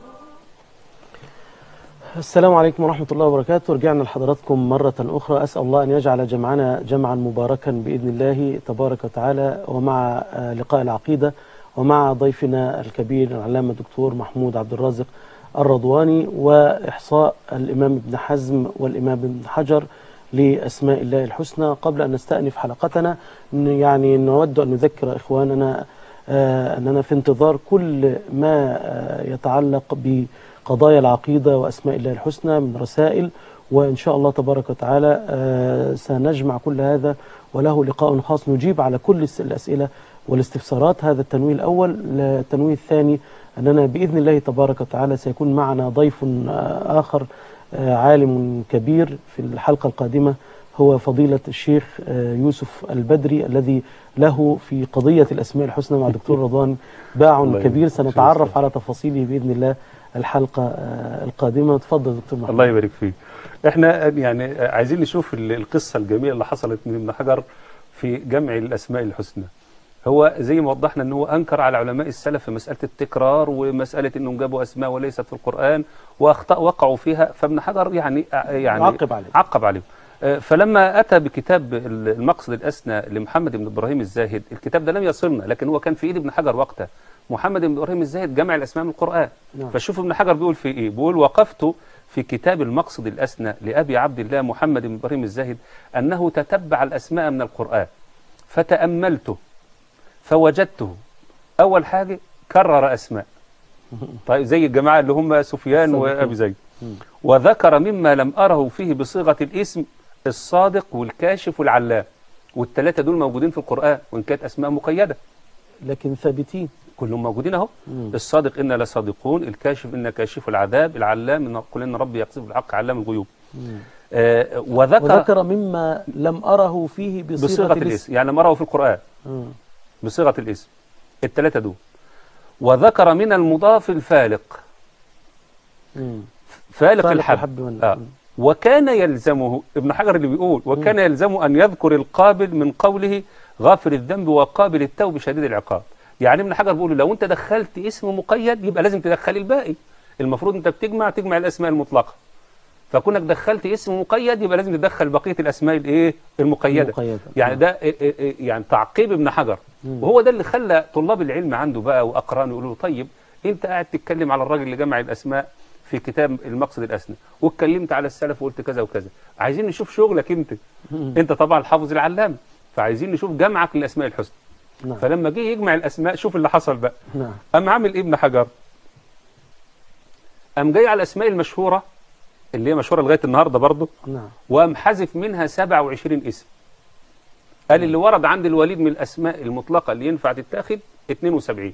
السلام عليكم ورحمة الله وبركاته رجعنا لحضراتكم مرة أخرى أسأل الله أن يجعل جمعنا جمعا مباركا بإذن الله تبارك وتعالى ومع آه، لقاء العقيدة ومع ضيفنا الكبير العلامة الدكتور محمود عبد الرازق الرضواني وإحصاء الإمام ابن حزم والإمام ابن حجر لأسماء الله الحسنى قبل أن نستأنف حلقتنا ن- يعني نود أن نذكر إخواننا آه، أننا في انتظار كل ما آه، يتعلق بقضايا العقيدة وأسماء الله الحسنى من رسائل وإن شاء الله تبارك وتعالى آه، سنجمع كل هذا وله لقاء خاص نجيب على كل الس- الأسئلة والاستفسارات هذا التنويه الأول التنويه الثاني أننا بإذن الله تبارك وتعالى سيكون معنا ضيف آه، آخر آه، عالم كبير في الحلقة القادمة هو فضيلة الشيخ آه، يوسف البدري الذي له في قضية الأسماء الحسنى مع الدكتور رضوان باع الله كبير يبارك. سنتعرف على تفاصيله بإذن الله الحلقة آه، القادمة تفضل دكتور محمد الله يبارك فيك احنا يعني عايزين نشوف ال- القصة الجميلة اللي حصلت من ابن حجر في جمع الأسماء الحسنى هو زي ما وضحنا ان هو انكر على علماء السلف في مساله التكرار ومساله انهم جابوا اسماء وليست في القران واخطاء وقعوا فيها فابن حجر يعني يعني عقب عليه. عقب عليهم آه، فلما اتى بكتاب ال- المقصد الاسنى لمحمد بن ابراهيم الزاهد الكتاب ده لم يصلنا لكن هو كان في ايد ابن حجر وقتها محمد بن ابراهيم الزاهد جمع الاسماء من القران نعم. فشوف ابن حجر بيقول في ايه بيقول وقفت في كتاب المقصد الاسنى لابي عبد الله محمد بن ابراهيم الزاهد انه تتبع الاسماء من القران فتاملته فوجدته اول حاجه كرر اسماء طيب زي الجماعه اللي هم سفيان الصادقون. وابي زيد وذكر مما لم اره فيه بصيغه الاسم الصادق والكاشف والعلام والثلاثه دول موجودين في القران وان كانت اسماء مقيده لكن ثابتين كلهم موجودين اهو مم. الصادق انا لصادقون الكاشف انا كاشف العذاب العلام ان قل ان ربي يقذف الحق علام الغيوب آه وذكر, وذكر مما لم أره فيه بصيغة, بصيغه الاسم يعني لم اره في القران مم. بصيغه الاسم الثلاثة دول وذكر من المضاف الفالق مم. فالق فالق الحب الحب من- آه. مم. وكان يلزمه ابن حجر اللي بيقول وكان يلزم أن يذكر القابل من قوله غافر الذنب وقابل التوب شديد العقاب يعني ابن حجر بيقول لو انت دخلت اسم مقيد يبقى لازم تدخل الباقي المفروض انت بتجمع تجمع الاسماء المطلقه فكونك دخلت اسم مقيد يبقى لازم تدخل بقيه الاسماء الايه المقيده المقيدة. يعني ده إيه إيه إيه يعني تعقيب ابن حجر وهو ده اللي خلى طلاب العلم عنده بقى واقرانه يقولوا له طيب انت قاعد تتكلم على الراجل اللي جمع الاسماء في كتاب المقصد الاسنى واتكلمت على السلف وقلت كذا وكذا عايزين نشوف شغلك انت انت طبعا الحافظ العلامه فعايزين نشوف جمعك للاسماء الحسنى نعم. فلما جه يجمع الاسماء شوف اللي حصل بقى نعم قام عامل ايه ابن حجر قام جاي على الاسماء المشهوره اللي هي مشهوره لغايه النهارده برضه نعم وقام حذف منها 27 اسم قال اللي ورد عند الوليد من الاسماء المطلقه اللي ينفع تتاخد 72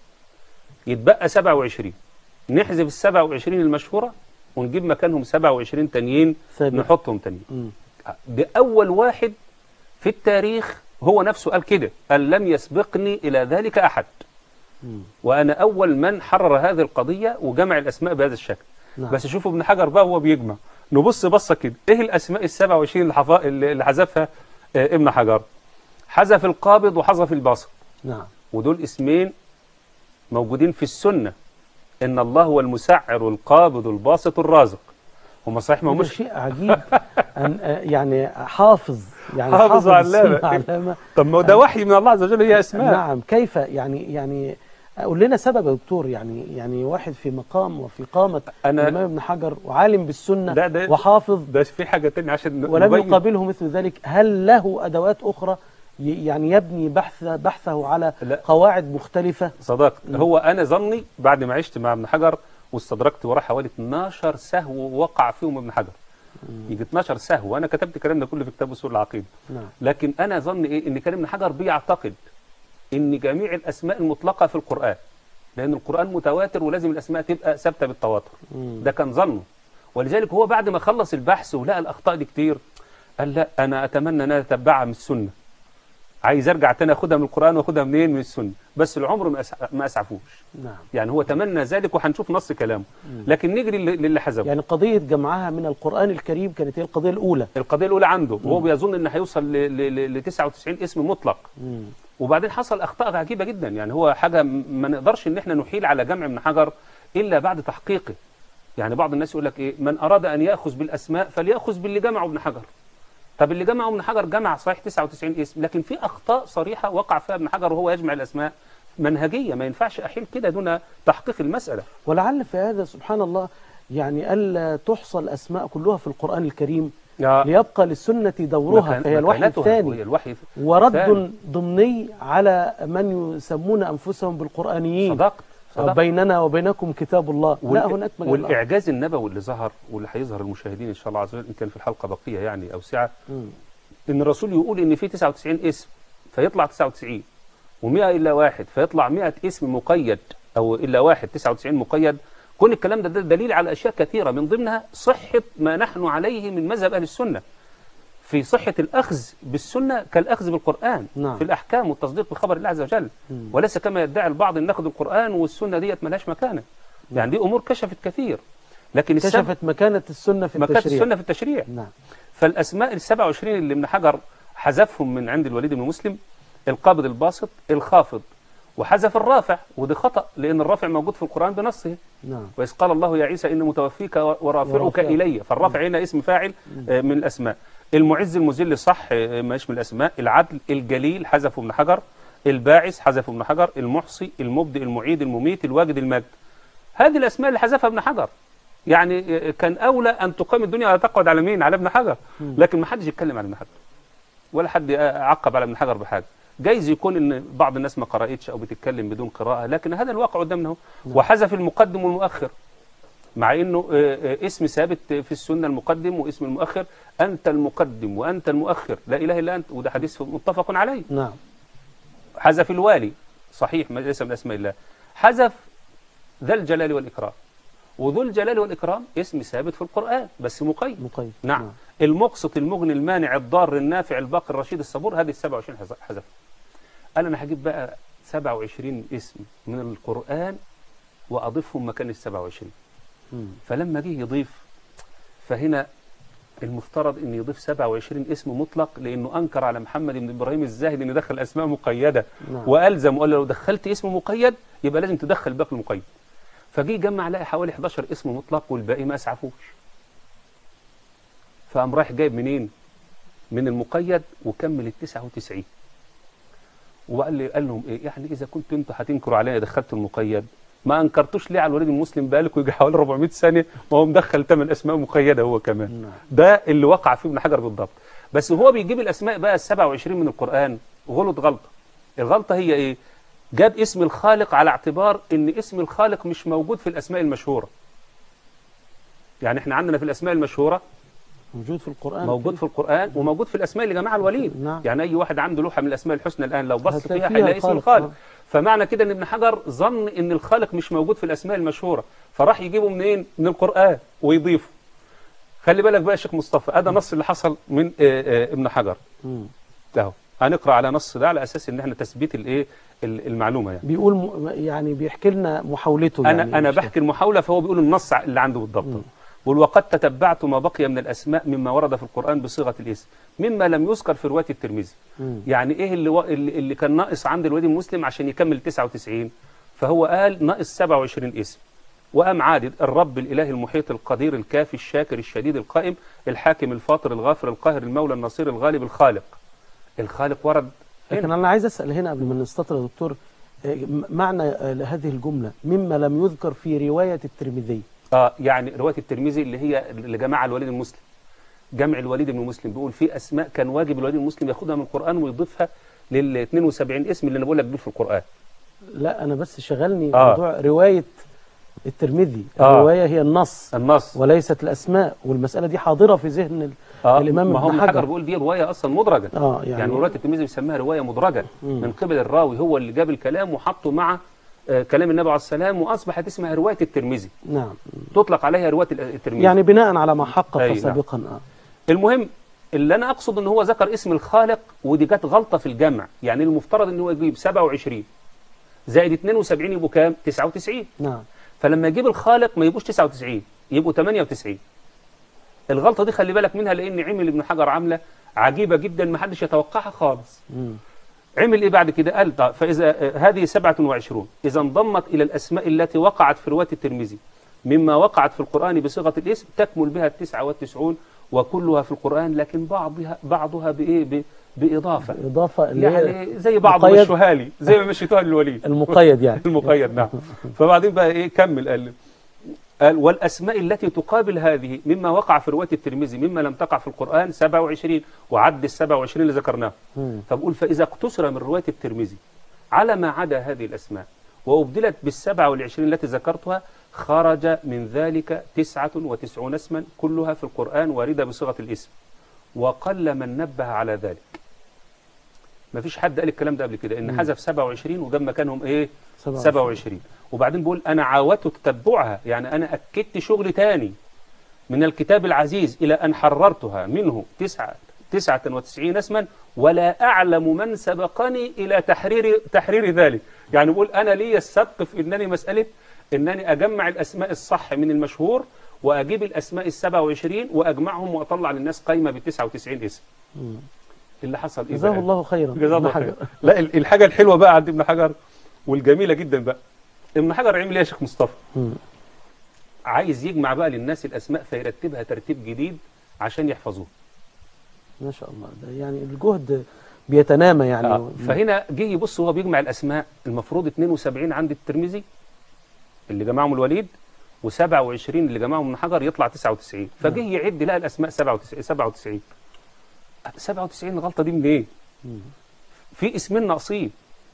يتبقى 27 نحذف ال 27 المشهوره ونجيب مكانهم 27 تانيين ثابت. نحطهم تانيين مم. ده اول واحد في التاريخ هو نفسه قال كده قال لم يسبقني الى ذلك احد مم. وانا اول من حرر هذه القضيه وجمع الاسماء بهذا الشكل نعم. بس شوفوا ابن حجر بقى وهو بيجمع نبص بصه كده ايه الاسماء ال 27 اللي حفا- اللي حذفها آه، ابن حجر حذف القابض وحذف الباسط نعم ودول اسمين موجودين في السنه ان الله هو المسعر القابض الباسط الرازق هم صحيح ما ده همش شيء عجيب أن آه، يعني حافظ يعني حافظ حافظ علامة. السنة علامة طب ما هو ده وحي من الله عز وجل هي اسماء نعم كيف يعني يعني قول لنا سبب يا دكتور يعني يعني واحد في مقام وفي قامة أنا- الإمام ابن حجر وعالم بالسنة ده- ده- وحافظ ده في حاجه تانية عشان ولم نبين. يقابله مثل ذلك هل له أدوات أخرى ي- يعني يبني بحث بحثه على لا. قواعد مختلفة صدقت هو انا ظني بعد ما عشت مع ابن حجر واستدركت وراه حوالي 12 سهو وقع فيهم ابن حجر يجي 12 سهو وانا كتبت الكلام ده كله في كتاب اصول العقيده نعم لكن انا ظني ايه ان كلام ابن حجر بيعتقد ان جميع الاسماء المطلقه في القران لان القران متواتر ولازم الاسماء تبقى ثابته بالتواتر مم. ده كان ظنه ولذلك هو بعد ما خلص البحث ولقى الاخطاء دي كتير قال لا انا اتمنى ان انا اتبعها من السنه عايز ارجع تاني اخدها من القران واخدها منين من السنه بس العمر ما أسع- ما اسعفوش نعم يعني هو تمنى ذلك وهنشوف نص كلامه لكن نجري لل- للي حذفه يعني قضية جمعها من القرآن الكريم كانت هي القضية الأولى القضيه الاولى عنده وهو بيظن ان هيوصل ل- ل ل- ل 99 اسم مطلق مم. وبعدين حصل اخطاء عجيبه جدا يعني هو حاجه م- ما نقدرش ان احنا نحيل على جمع ابن حجر الا بعد تحقيقه يعني بعض الناس يقول لك ايه من اراد ان ياخذ بالاسماء فلياخذ باللي جمعه ابن حجر طب اللي جمعه ابن حجر جمع صحيح 99 اسم لكن في اخطاء صريحه وقع فيها ابن حجر وهو يجمع الاسماء منهجيه ما ينفعش احيل كده دون تحقيق المساله ولعل في هذا سبحان الله يعني ألا تحصى الأسماء كلها في القرآن الكريم يا ليبقى للسنة دورها مكان- فهي الوحي مكانتها الثاني وهي الوحي ورد الثاني. ضمني على من يسمون أنفسهم بالقرآنيين صدقت صدقت بيننا وبينكم كتاب الله وال- لا هناك مجال آخر. والاعجاز النبوي اللي ظهر واللي هيظهر المشاهدين ان شاء الله عز وجل ان كان في الحلقه بقيه يعني او سعه مم. ان الرسول يقول ان في 99 اسم فيطلع 99 و100 الا واحد فيطلع 100 اسم مقيد او الا واحد 99 مقيد كون الكلام ده, ده دليل على اشياء كثيره من ضمنها صحه ما نحن عليه من مذهب اهل السنه في صحه الاخذ بالسنه كالاخذ بالقران نعم. في الاحكام والتصديق بخبر الله عز وجل مم. وليس كما يدعي البعض ان ناخذ القران والسنه ديت ملهاش مكانه يعني دي امور كشفت كثير لكن السبب كشفت مكانة السنة في مكانه التشريع السنه في التشريع نعم فالاسماء ال 27 اللي ابن حجر حذفهم من عند الوليد بن مسلم القابض الباسط الخافض وحذف الرافع وده خطا لان الرافع موجود في القران بنصه نعم واذ قال الله يا عيسى ان متوفيك ورافعك ورافعك. الي فالرافع هنا اسم فاعل آه، من الاسماء المعز المذل صح آه، مش من الاسماء العدل الجليل حذفه ابن حجر الباعث حذفه ابن حجر المحصي المبدئ المعيد المميت الواجد المجد هذه الاسماء اللي حذفها ابن حجر يعني آه، كان اولى ان تقام الدنيا ولا تقعد على مين على ابن حجر لكن ما حدش يتكلم على ابن حجر ولا حد عقب على ابن حجر بحاجه جايز يكون ان بعض الناس ما قرأتش او بتتكلم بدون قراءه لكن هذا الواقع قدامنا اهو وحذف المقدم والمؤخر مع انه آه، آه، اسم ثابت في السنه المقدم واسم المؤخر انت المقدم وانت المؤخر لا اله الا انت وده حديث متفق عليه نعم حذف الوالي صحيح ما ليس من اسماء الله حذف ذا الجلال والاكرام وذو الجلال والاكرام اسم ثابت في القران بس مقيد مقيد نعم المقسط المغني المانع الضار النافع الباقي الرشيد الصبور هذه ال 27 حذف- حذف قال انا هجيب بقى 27 اسم من القرآن وأضيفهم مكان ال 27 مم. فلما جه يضيف فهنا المفترض ان يضيف 27 اسم مطلق لانه انكر على محمد بن ابراهيم الزاهد ان دخل اسماء مقيده نعم. والزم وقال له لو دخلت اسم مقيد يبقى لازم تدخل باقي المقيد فجي جمع لقى حوالي 11 اسم مطلق والباقي ما اسعفوش فقام رايح جايب منين من المقيد وكمل ال 99 وقال لي قال لهم ايه يعني اذا كنتوا انتوا هتنكروا عليا دخلت المقيد ما انكرتوش ليه على الوليد المسلم بقالكم يجي حوالي 400 سنه ما هو مدخل ثمان اسماء مقيده هو كمان نعم. ده اللي وقع فيه ابن حجر بالضبط بس هو بيجيب الاسماء بقى ال 27 من القران غلط غلطه الغلطه هي ايه جاب اسم الخالق على اعتبار ان اسم الخالق مش موجود في الاسماء المشهوره يعني احنا عندنا في الاسماء المشهوره موجود في القرآن موجود في القرآن وموجود في الأسماء اللي جمعها الوليد نعم. يعني أي واحد عنده لوحة من الأسماء الحسنى الآن لو بص هتلاقي فيها فيها هيلاقي اسم الخالق، الخالق آه. فمعنى كده إن ابن حجر ظن إن الخالق مش موجود في الأسماء المشهورة فراح يجيبه منين؟ من القرآن ويضيفه خلي بالك بقى يا شيخ مصطفى هذا نص اللي حصل من آه، آه، ابن حجر مم. اهو هنقرا على نص ده على اساس ان احنا تثبيت الايه ال- المعلومه يعني بيقول م... يعني بيحكي لنا محاولته انا يعني انا مش- بحكي المحاوله فهو بيقول النص اللي عنده بالضبط بيقول وقد تتبعت ما بقي من الاسماء مما ورد في القران بصيغه الاسم مما لم يذكر في روايه الترمذي مم. يعني ايه اللي, و... اللي اللي كان ناقص عند الوليد المسلم عشان يكمل 99 فهو قال ناقص 27 اسم وقام عادد الرب الاله المحيط القدير الكافي الشاكر الشديد القائم الحاكم الفاطر الغافر القاهر المولى النصير الغالب الخالق الخالق ورد لكن هنا. انا عايز اسال هنا قبل ما نستطرد يا دكتور آه، م- معنى آه، هذه الجمله مما لم يذكر في روايه الترمذي اه يعني روايه الترمذي اللي هي اللي جمعها الوليد المسلم جمع الوليد بن مسلم بيقول في اسماء كان واجب الوليد المسلم ياخدها من القران ويضيفها لل 72 اسم اللي انا بقول لك دول في القران لا انا بس شغلني آه. موضوع روايه الترمذي آه. الروايه هي النص النص وليست الاسماء والمساله دي حاضره في ذهن ال- آه الامام ما هو ابن ابن حجر حجر بيقول دي روايه اصلا مدرجه اه يعني, يعني, يعني روايه الترمذي بيسميها روايه مدرجه مم. من قبل الراوي هو اللي جاب الكلام وحطه مع آه كلام النبي عليه السلام واصبحت اسمها روايه الترمذي نعم تطلق عليها روايه الترمذي يعني بناء على ما حقق أي نعم. سابقا اه المهم اللي انا اقصد ان هو ذكر اسم الخالق ودي جت غلطه في الجمع يعني المفترض ان هو يجيب 27 زائد 72 يبقوا كام 99 نعم فلما يجيب الخالق ما يبقوش 99 يبقوا 98 الغلطه دي خلي بالك منها لان عمل ابن حجر عامله عجيبه جدا ما حدش يتوقعها خالص مم. عمل ايه بعد كده قال طيب فاذا آه، هذه 27 اذا انضمت الى الاسماء التي وقعت في روايه الترمذي مما وقعت في القران بصيغه الاسم تكمل بها التسعة والتسعون وكلها في القران لكن بعضها بعضها بايه ب- باضافه اضافه اللي هي يعني زي بعض مقيد. مشوها لي زي ما مشيتوها للوليد المقيد يعني المقيد نعم فبعدين بقى ايه كمل قال قال والاسماء التي تقابل هذه مما وقع في روايه الترمذي مما لم تقع في القران 27 وعد ال 27 اللي ذكرناه مم. فبقول فاذا اقتصر من روايه الترمذي على ما عدا هذه الاسماء وابدلت بالسبعة والعشرين التي ذكرتها خرج من ذلك تسعة وتسعون اسما كلها في القرآن واردة بصيغة الاسم وقل من نبه على ذلك ما فيش حد قال الكلام ده قبل كده ان حذف 27 وجاب مكانهم ايه 27. 27 وبعدين بيقول انا عاودت تتبعها يعني انا اكدت شغل تاني من الكتاب العزيز الى ان حررتها منه تسعة تسعة وتسعين اسما ولا اعلم من سبقني الى تحرير تحرير ذلك يعني بيقول انا لي السبق في انني مساله انني اجمع الاسماء الصح من المشهور واجيب الاسماء السبعة وعشرين واجمعهم واطلع للناس قائمه ب 99 اسم مم. اللي حصل ايه جزاه بقى؟ الله خيرا جزاه الله ابن خير حجر. لا ال- الحاجه الحلوه بقى عند ابن حجر والجميله جدا بقى ابن حجر عمل ايه يا شيخ مصطفى مم. عايز يجمع بقى للناس الاسماء فيرتبها ترتيب جديد عشان يحفظوه ما شاء الله ده يعني الجهد بيتنامى يعني آه. فهنا جه يبص وهو بيجمع الاسماء المفروض 72 عند الترمذي اللي جمعهم الوليد و27 اللي جمعهم ابن حجر يطلع 99 فجه يعد لقى الاسماء 97 97 97 الغلطه دي منين؟ إيه؟ مم. في اسمين ناقصين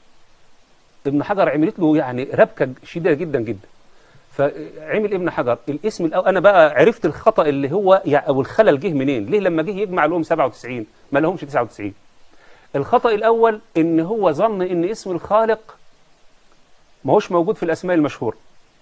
ابن حجر عملت له يعني ربكه شديده جدا جدا فعمل ابن حجر الاسم الاول انا بقى عرفت الخطا اللي هو يعني او الخلل جه منين ليه لما جه يجمع لهم 97 ما لهمش 99 الخطا الاول ان هو ظن ان اسم الخالق ما هوش موجود في الاسماء المشهوره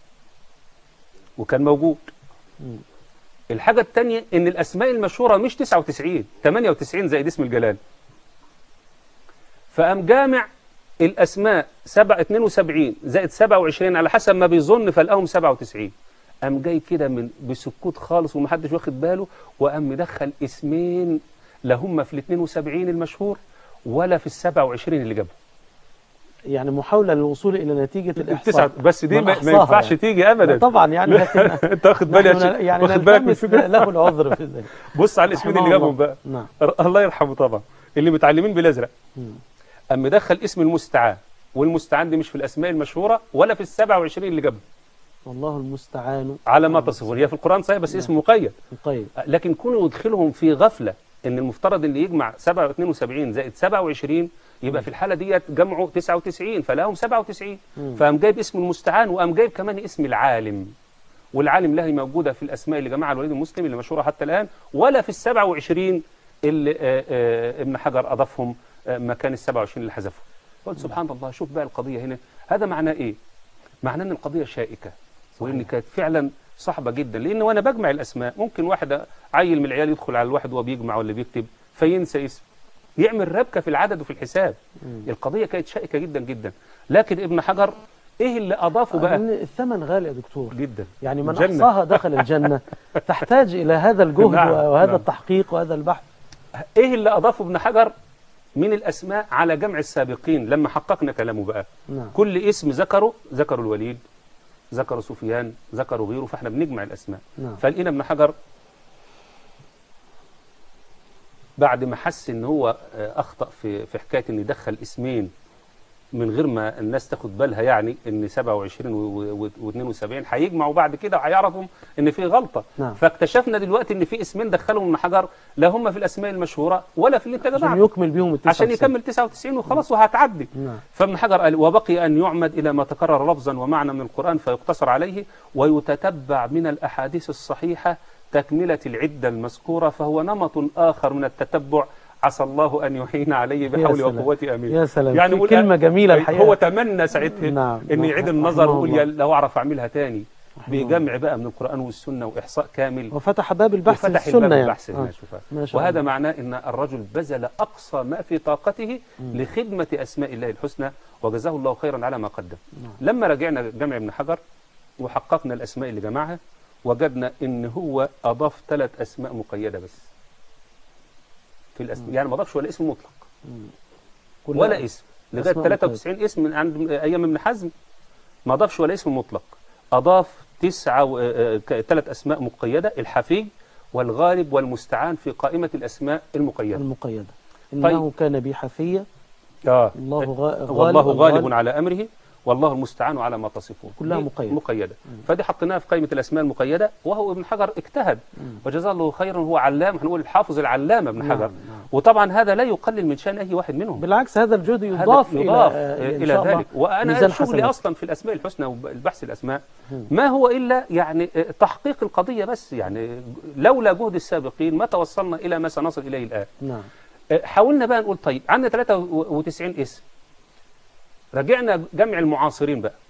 وكان موجود مم. الحاجه الثانيه ان الاسماء المشهوره مش 99 98 زائد اسم الجلال فقام جامع الاسماء 7 72 زائد 27 على حسب ما بيظن فلقاهم 97 قام جاي كده من بسكوت خالص ومحدش واخد باله وقام مدخل اسمين لا هم في ال 72 المشهور ولا في ال 27 اللي جابهم يعني محاولة للوصول إلى نتيجة الإحصاء التسعة بس دي من ما, ما أحصاها ينفعش يعني. تيجي ابدا طبعا يعني لكن انت واخد بالك نحن يا شيخ؟ يعني واخد بالك من نلتمس الفكره له العذر في ذلك بص على الاسمين اللي رحمه جابهم الله. بقى نعم ر- الله يرحمه طبعا اللي متعلمين بالازرق مم. قام مدخل اسم المستعان والمستعان دي مش في الاسماء المشهوره ولا في ال 27 اللي جابهم والله المستعان على ما تصفون هي في القران صحيح بس اسم مقيد طيب لكن كونه يدخلهم في غفله ان المفترض ان يجمع 72 زائد 27 يبقى في الحاله ديت جمعه 99 فلهم 97 مم. فقام جايب اسم المستعان وقام جايب كمان اسم العالم والعالم له موجوده في الاسماء اللي جمعها الوليد المسلم اللي مشهوره حتى الان ولا في ال 27 اللي آه، آه، ابن حجر اضافهم آه، مكان ال 27 اللي حذفهم قلت سبحان الله شوف بقى القضيه هنا هذا معناه ايه؟ معناه ان القضيه شائكه وان كانت فعلا صعبه جدا لان وانا بجمع الاسماء ممكن واحد عيل من العيال يدخل على الواحد وهو بيجمع ولا بيكتب فينسى اسم يعمل ربكه في العدد وفي الحساب مم. القضيه كانت شائكه جدا جدا لكن ابن حجر ايه اللي اضافه بقى لأن الثمن غالي يا دكتور جدا يعني من الجنة. أحصاها دخل الجنة تحتاج إلى هذا الجهد نعم، وهذا نعم. التحقيق وهذا البحث ايه اللي اضافه ابن حجر من الاسماء على جمع السابقين لما حققنا كلامه بقى نعم كل اسم ذكره ذكر الوليد ذكر سفيان ذكر غيره فاحنا بنجمع الاسماء نعم فلقينا ابن حجر بعد ما حس ان هو آه، اخطا في في حكايه ان يدخل اسمين من غير ما الناس تاخد بالها يعني ان 27 و72 هيجمعوا بعد كده وهيعرفوا ان في غلطه نعم. فاكتشفنا دلوقتي ان في اسمين دخلهم ابن حجر لا هم في الاسماء المشهوره ولا في اللي انت عشان جمعته يكمل بيهم التسعة عشان يكمل 99 وخلاص وهتعدي نعم فابن حجر قال وبقي أن يعمد إلى ما تكرر لفظا ومعنى من القرآن فيقتصر عليه ويتتبع من الأحاديث الصحيحة تكملة العدة المذكورة فهو نمط آخر من التتبع عسى الله أن يحين عليه يا بحول سلام. وقوته أمين يا سلام يعني في يقول كلمة جميلة الحقيقة هو تمنى ساعتها نعم ان نعم. يعيد رحمه النظر ويقول الله. يا لو اعرف اعملها تاني رحمه الله. بجمع بقى من القران والسنه واحصاء كامل وفتح باب البحث وفتح في السنة الباب يعني البحث آه. هنا شوفها. ما شاء وهذا الله. معناه ان الرجل بذل اقصى ما في طاقته لخدمه اسماء الله الحسنى وجزاه الله خيرا على ما قدم. نعم. لما راجعنا جمع ابن حجر وحققنا الاسماء اللي جمعها وجدنا ان هو اضاف ثلاث اسماء مقيده بس. في الاسماء يعني ما اضافش ولا اسم مطلق كلها ولا اسم لغايه أسماء 93 اسم من عند ايام ابن حزم ما اضافش ولا اسم مطلق اضاف تسعه و... ثلاث اسماء مقيده الحفي والغالب والمستعان في قائمه الاسماء المقيده المقيدة إنه كان بي حفية اه الله غا- غالب والله غالب الغالب. على امره والله المستعان على ما تصفون كلها دي مقيدة. مقيده فدي حطيناها في قائمه الاسماء المقيده وهو ابن حجر اجتهد وجزاه الله خيرا هو علام هنقول الحافظ العلامه ابن نعم، حجر نعم. وطبعا هذا لا يقلل من شان اي واحد منهم بالعكس هذا الجهد هذا يضاف, يضاف إلى, إلى, إن شاء الله ذلك وأنا ميزان شغلي حسنات. أصلا في الأسماء الحسنى والبحث الأسماء ما هو إلا يعني آه، تحقيق القضية بس يعني لولا جهد السابقين ما توصلنا إلى ما سنصل إليه الآن نعم آه، حاولنا بقى نقول طيب عندنا 93 اسم رجعنا جمع المعاصرين بقى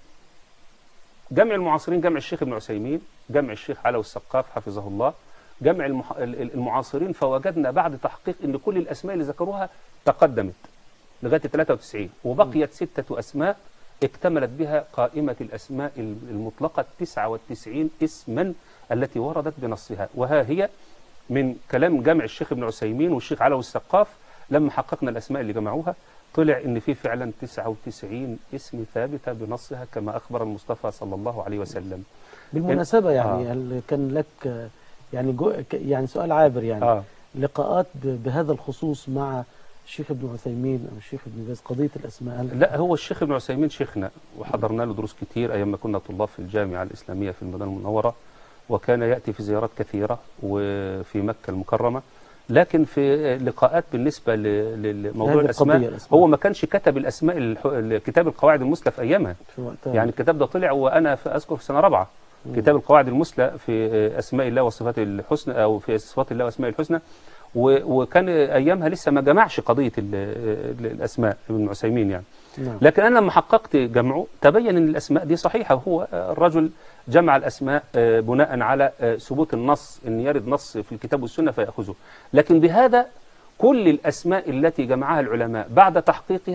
جمع المعاصرين جمع الشيخ ابن عثيمين جمع الشيخ علو السقاف حفظه الله جمع المح... ال- ال- المعاصرين فوجدنا بعد تحقيق ان كل الاسماء اللي ذكروها تقدمت لغايه 93 وبقيت سته اسماء اكتملت بها قائمه الاسماء ال- المطلقه 99 اسما التي وردت بنصها وها هي من كلام جمع الشيخ ابن عثيمين والشيخ علو السقاف لما حققنا الاسماء اللي جمعوها طلع ان في فعلا 99 اسم ثابته بنصها كما اخبر المصطفى صلى الله عليه وسلم بالمناسبة يعني آه. هل كان لك آه، يعني جو ك- يعني سؤال عابر يعني اه لقاءات ب- بهذا الخصوص مع الشيخ ابن عثيمين أو الشيخ ابن باز قضية الأسماء هل لا هو الشيخ ابن عثيمين شيخنا وحضرنا له دروس كتير ايام ما كنا طلاب في الجامعه الاسلاميه في المدينه المنوره وكان ياتي في زيارات كثيره وفي مكه المكرمه لكن في لقاءات بالنسبه ل- لموضوع هذه الاسماء القضية الأسماء. هو ما كانش كتب الاسماء الح- كتاب القواعد المثلى في ايامها في وقتها يعني الكتاب ده طلع وانا في اذكر في سنه رابعه كتاب القواعد المثلى في اسماء الله وصفات الحسنى او في صفات الله واسماء الحسنى و- وكان ايامها لسه ما جمعش قضيه ال- ال- الاسماء ابن عثيمين يعني نعم لكن انا لما حققت جمعه تبين ان الاسماء دي صحيحه هو الرجل جمع الاسماء آه، بناء على آه، ثبوت النص ان يرد نص في الكتاب والسنه فياخذه لكن بهذا كل الاسماء التي جمعها العلماء بعد تحقيقها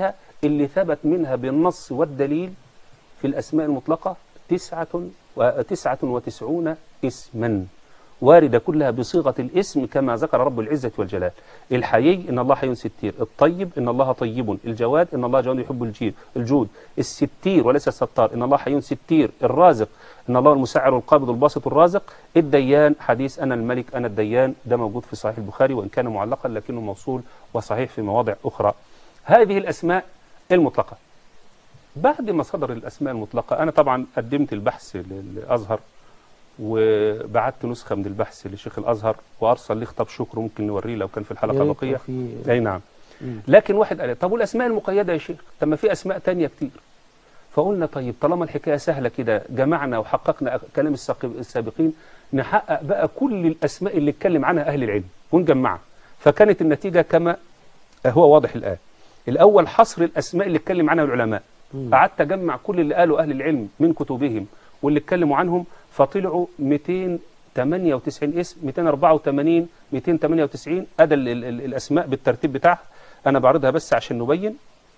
اللي ثبت منها بالنص والدليل في الأسماء المطلقة تسعة وتسعة وتسعون اسما واردة كلها بصيغة الاسم كما ذكر رب العزة والجلال الحيي إن الله حي ستير الطيب إن الله طيب الجواد إن الله جواد يحب الجيد الجود الستير وليس الستار إن الله حي ستير الرازق إن الله المسعر القابض الباسط الرازق الديان حديث أنا الملك أنا الديان ده موجود في صحيح البخاري وإن كان معلقا لكنه موصول وصحيح في مواضع أخرى هذه الأسماء المطلقة بعد ما صدر الأسماء المطلقة أنا طبعا قدمت البحث للأزهر وبعت نسخة من البحث لشيخ الأزهر وأرسل لي خطاب شكر ممكن نوريه لو كان في الحلقة يا ريت بقية لو في- أي نعم مم. لكن واحد قال لي، طب والأسماء المقيدة يا شيخ طب ما في أسماء تانية كتير فقلنا طيب طالما الحكاية سهلة كده جمعنا وحققنا كلام الساق- السابقين نحقق بقى كل الأسماء اللي اتكلم عنها أهل العلم ونجمعها فكانت النتيجة كما هو واضح الآن الأول حصر الأسماء اللي اتكلم عنها العلماء مم. قعدت أجمع كل اللي قاله أهل العلم من كتبهم واللي اتكلموا عنهم فطلعوا 298 اسم 284 298 أدى ال- ال- ال- الأسماء بالترتيب بتاعها أنا بعرضها بس عشان نبين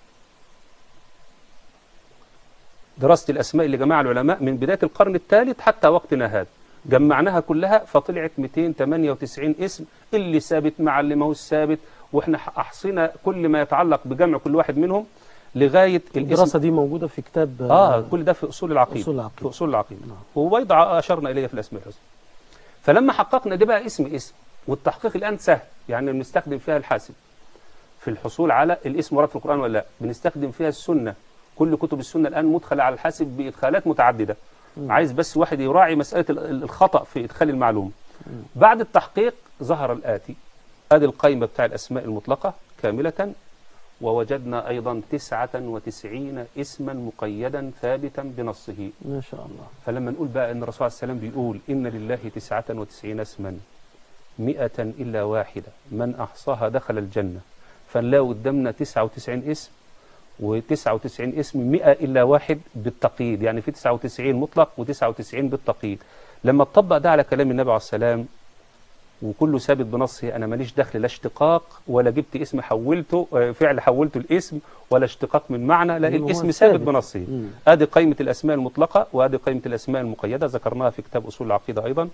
دراسة الأسماء اللي جمعها العلماء من بداية القرن الثالث حتى وقتنا هذا جمعناها كلها فطلعت 298 اسم اللي ثابت مع اللي ما هو ثابت واحنا أحصينا كل ما يتعلق بجمع كل واحد منهم لغاية الاسم الدراسة دي موجودة في كتاب آه كل ده في أصول العقيدة أصول العقيدة. في أصول العقيدة نعم. وبيضع أشرنا إليه في الأسماء الحسنى فلما حققنا ده بقى اسم اسم والتحقيق الآن سهل يعني بنستخدم فيها الحاسب في الحصول على الاسم ورد في القرآن ولا لا بنستخدم فيها السنة كل كتب السنة الآن مدخلة على الحاسب بإدخالات متعددة عايز بس واحد يراعي مسألة ال- ال- الخطأ في إدخال المعلومة بعد التحقيق ظهر الآتي هذه القائمة بتاع الأسماء المطلقة كاملة ووجدنا أيضا تسعة وتسعين اسما مقيدا ثابتا بنصه ما شاء الله فلما نقول بقى أن الرسول عليه السلام بيقول إن لله تسعة وتسعين اسما مئة إلا واحدة من أحصاها دخل الجنة فنلاقي قدامنا تسعة وتسعين اسم وتسعة وتسعين اسم مئة إلا واحد بالتقييد يعني في تسعة وتسعين مطلق وتسعة وتسعين بالتقييد لما تطبق ده على كلام النبي عليه السلام وكله ثابت بنصه انا ماليش دخل لا اشتقاق ولا جبت اسم حولته آه، فعل حولته الاسم ولا اشتقاق من معنى لا إنه هو الاسم ثابت. ثابت بنصه مم. ادي قائمه الاسماء المطلقه وادي قائمه الاسماء المقيده ذكرناها في كتاب اصول العقيده ايضا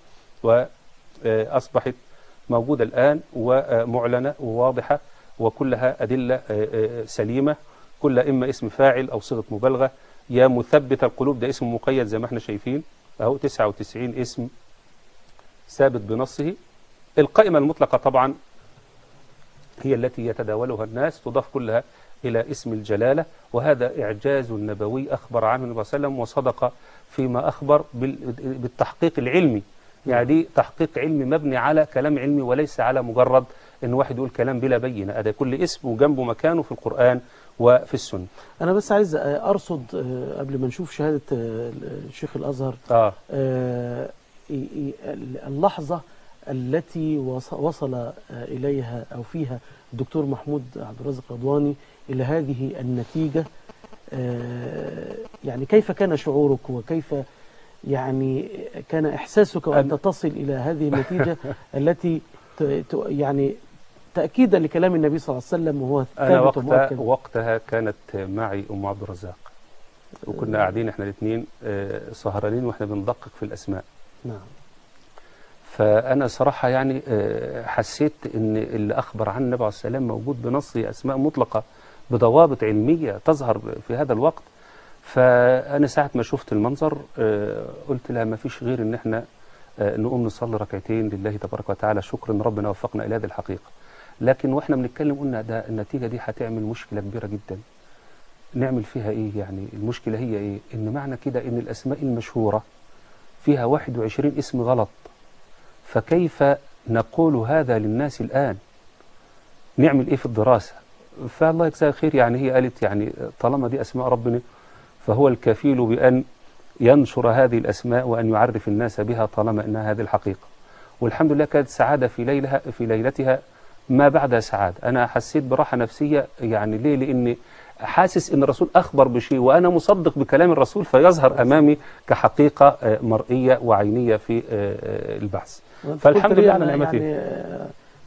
واصبحت موجوده الان ومعلنه وواضحه وكلها ادله آه، آه، سليمه كلها اما اسم فاعل او صيغه مبالغه يا مثبت القلوب ده اسم مقيد زي ما احنا شايفين اهو 99 اسم ثابت بنصه القائمة المطلقة طبعا هي التي يتداولها الناس تضاف كلها إلى اسم الجلالة وهذا إعجاز نبوي أخبر عنه النبي صلى الله عليه وسلم وصدق فيما أخبر بال- بالتحقيق العلمي يعني دي تحقيق علمي مبني على كلام علمي وليس على مجرد أن واحد يقول كلام بلا بينة هذا كل اسم وجنبه مكانه في القرآن وفي السنة أنا بس عايز آه، أرصد آه، قبل ما نشوف شهادة آه، الشيخ الأزهر آه آه، ي- ي- اللحظة التي وص- وصل آه، إليها أو فيها الدكتور محمود عبد الرازق رضواني إلى هذه النتيجة آه، يعني كيف كان شعورك وكيف يعني كان إحساسك وأنت أنا- تصل إلى هذه النتيجة التي ت- ت- يعني تأكيدا لكلام النبي صلى الله عليه وسلم وهو أنا ثابت وقتها, ومؤكد وقتها كانت معي أم عبد الرزاق وكنا قاعدين احنا الاثنين آه، سهرانين واحنا بندقق في الأسماء نعم فأنا صراحة يعني آه، حسيت إن اللي أخبر عن النبي عليه السلام موجود بنصه أسماء مطلقة بضوابط علمية تظهر في هذا الوقت فأنا ساعة ما شفت المنظر آه، قلت لها ما فيش غير إن إحنا آه، نقوم نصلي ركعتين لله تبارك وتعالى شكرا إن ربنا وفقنا إلى هذه الحقيقة لكن وإحنا بنتكلم قلنا ده النتيجة دي هتعمل مشكلة كبيرة جدا نعمل فيها إيه يعني المشكلة هي إيه إن معنى كده إن الأسماء المشهورة فيها 21 اسم غلط فكيف نقول هذا للناس الآن نعمل إيه في الدراسة فالله يجزاها خير يعني هي قالت يعني طالما دي أسماء ربنا فهو الكفيل بأن ينشر هذه الأسماء وأن يعرف الناس بها طالما أنها هذه الحقيقة والحمد لله كانت سعادة في ليلها في ليلتها ما بعدها سعادة أنا حسيت براحة نفسية يعني ليه لأن حاسس أن الرسول أخبر بشيء وأنا مصدق بكلام الرسول فيظهر أمامي كحقيقة آه، مرئية وعينية في آه، آه، البحث وأنت فالحمد قلت لي لله على أنا نعمته. يعني آه،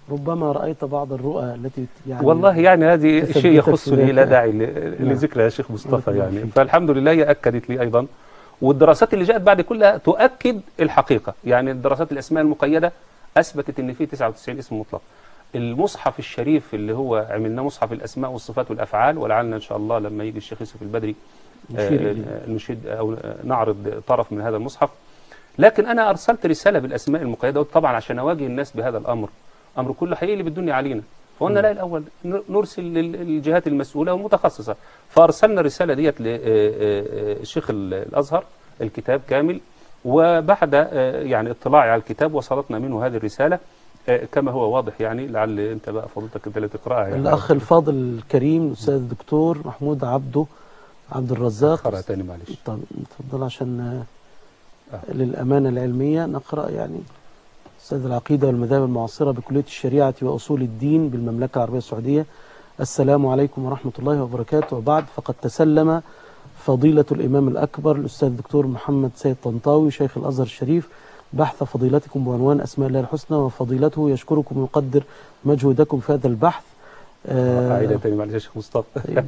ربما رأيت بعض الرؤى التي يعني والله يعني هذه تثبتك شيء يخصني في لا ذلك. داعي ل- نعم. لذكرى يا شيخ مصطفى بارك الله يعني فيك. فالحمد لله هي أكدت لي أيضا والدراسات اللي جاءت بعد كلها تؤكد الحقيقة يعني الدراسات الأسماء المقيدة أثبتت أن في 99 اسم مطلق المصحف الشريف اللي هو عملناه مصحف الأسماء والصفات والأفعال ولعلنا إن شاء الله لما يجي الشيخ يوسف البدري نشير آه، إليه. آه، نشيد أو آه، نعرض طرف من هذا المصحف لكن أنا أرسلت رسالة بالأسماء المقيدة قلت طبعا عشان أواجه الناس بهذا الأمر أمر كله هيقلب الدنيا علينا فقلنا لا الأول ن- نرسل للجهات المسؤولة والمتخصصة فأرسلنا الرسالة ديت للشيخ الأزهر الكتاب كامل وبعد آه، يعني اطلاعي على الكتاب وصلتنا منه هذه الرسالة آه، كما هو واضح يعني لعل أنت بقى فضلتك أنت اللي تقرأها يعني الأخ الفاضل الكريم الأستاذ الدكتور محمود عبده عبد الرزاق أخرها تاني معلش طب اتفضل عشان آه. آه. للأمانة العلمية نقرأ يعني أستاذ العقيدة والمذاهب المعاصرة بكلية الشريعة وأصول الدين بالمملكة العربية السعودية السلام عليكم ورحمة الله وبركاته وبعد فقد تسلم فضيلة الإمام الأكبر الأستاذ الدكتور محمد سيد طنطاوي شيخ الأزهر الشريف بحث فضيلتكم بعنوان أسماء الله الحسنى وفضيلته يشكركم ويقدر مجهودكم في هذا البحث عائلة آه تاني معلش يا شيخ مصطفى طيب.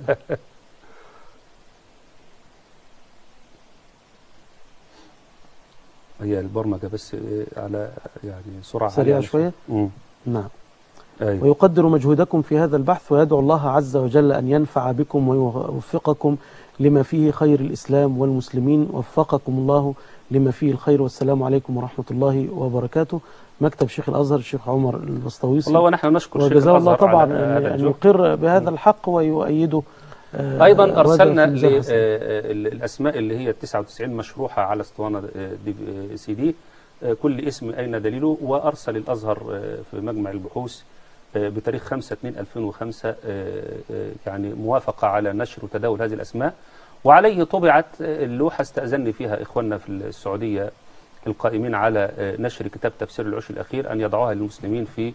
هي البرمجة بس إيه، على يعني سرعة سريعة عالية شوية؟ امم نعم أيوة. ويقدر مجهودكم في هذا البحث ويدعو الله عز وجل أن ينفع بكم ويوفقكم لما فيه خير الإسلام والمسلمين وفقكم الله لما فيه الخير والسلام عليكم ورحمة الله وبركاته مكتب شيخ الأزهر الشيخ عمر البسطويسي والله ونحن نشكر شيخ وجزاه الله الأزهر طبعا على أن هذا أن الجهد يقر بهذا الحق ويؤيده آه، ايضا وهذا ارسلنا في ميزان ل- حسن. آه، آه، الاسماء اللي هي 99 مشروحه على اسطوانه آه، دي آه، سي دي آه، كل اسم اين دليله وارسل الازهر آه، في مجمع البحوث آه، بتاريخ 5 2 2005 آه، آه، يعني موافقه على نشر وتداول هذه الاسماء وعليه طبعت آه، اللوحه استاذني فيها اخواننا في السعوديه القائمين على آه، نشر كتاب تفسير العشر الاخير ان يضعوها للمسلمين في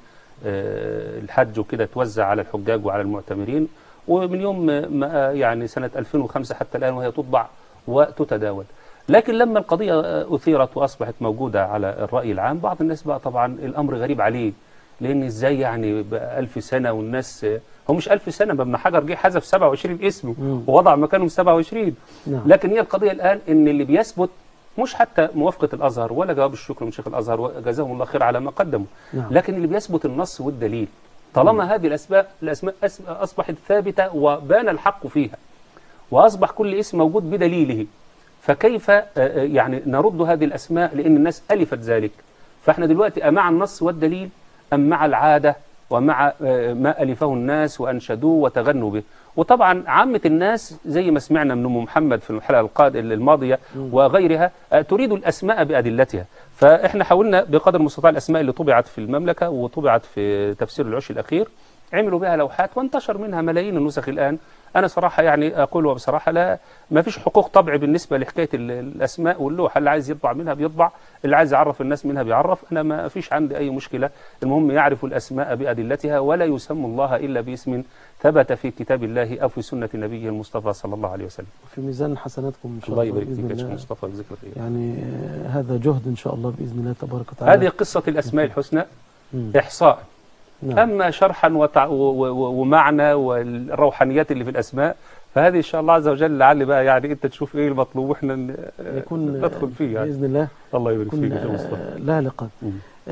آه، الحج وكده توزع على الحجاج وعلى المعتمرين ومن يوم ما يعني سنة 2005 حتى الآن وهي تطبع وتتداول لكن لما القضية أثيرت وأصبحت موجودة على الرأي العام بعض الناس بقى طبعا الأمر غريب عليه لأن إزاي يعني بقى ألف سنة والناس هو مش ألف سنة ما ابن حجر جه حذف 27 اسم مم. ووضع مكانهم 27 نعم. لكن هي القضية الآن إن اللي بيثبت مش حتى موافقة الأزهر ولا جواب الشكر من شيخ الأزهر وجزاهم الله خير على ما قدموا نعم. لكن اللي بيثبت النص والدليل طالما هذه الأسماء الأسماء أس- أصبحت ثابتة وبان الحق فيها وأصبح كل اسم موجود بدليله فكيف آه، آه، يعني نرد هذه الأسماء لأن الناس ألفت ذلك فإحنا دلوقتي أمع النص والدليل أم مع العادة ومع آه، ما ألفه الناس وأنشدوه وتغنوا به وطبعا عامة الناس زي ما سمعنا من أم محمد في الحلقة القاد الماضية وغيرها آه، تريد الأسماء بأدلتها فإحنا حاولنا بقدر المستطاع الأسماء اللي طبعت في المملكة وطبعت في تفسير العش الأخير عملوا بها لوحات وانتشر منها ملايين النسخ الآن أنا صراحة يعني أقول بصراحة لا ما فيش حقوق طبع بالنسبة لحكاية ال- الأسماء واللوحة اللي عايز يطبع منها بيطبع اللي عايز يعرف الناس منها بيعرف أنا ما فيش عندي أي مشكلة المهم يعرف الأسماء بأدلتها ولا يسمى الله إلا باسم ثبت في كتاب الله أو في سنة نبيه المصطفى صلى الله عليه وسلم في ميزان حسناتكم إن شاء الله الله يبارك فيك بإذن يا شيخ الله مصطفى وجزاك الله خير يعني آه، هذا جهد إن شاء الله بإذن الله تبارك وتعالى هذه قصة الأسماء الحسنى مم. إحصاء نعم. أما شرحا وتع... و... و... ومعنى والروحانيات اللي في الأسماء فهذه إن شاء الله عز وجل لعل بقى يعني أنت تشوف إيه المطلوب وإحنا ن... يكون آه، ندخل فيه يعني بإذن الله الله يبارك يكون فيك يا شيخ آه، مصطفى لها لقاء مم.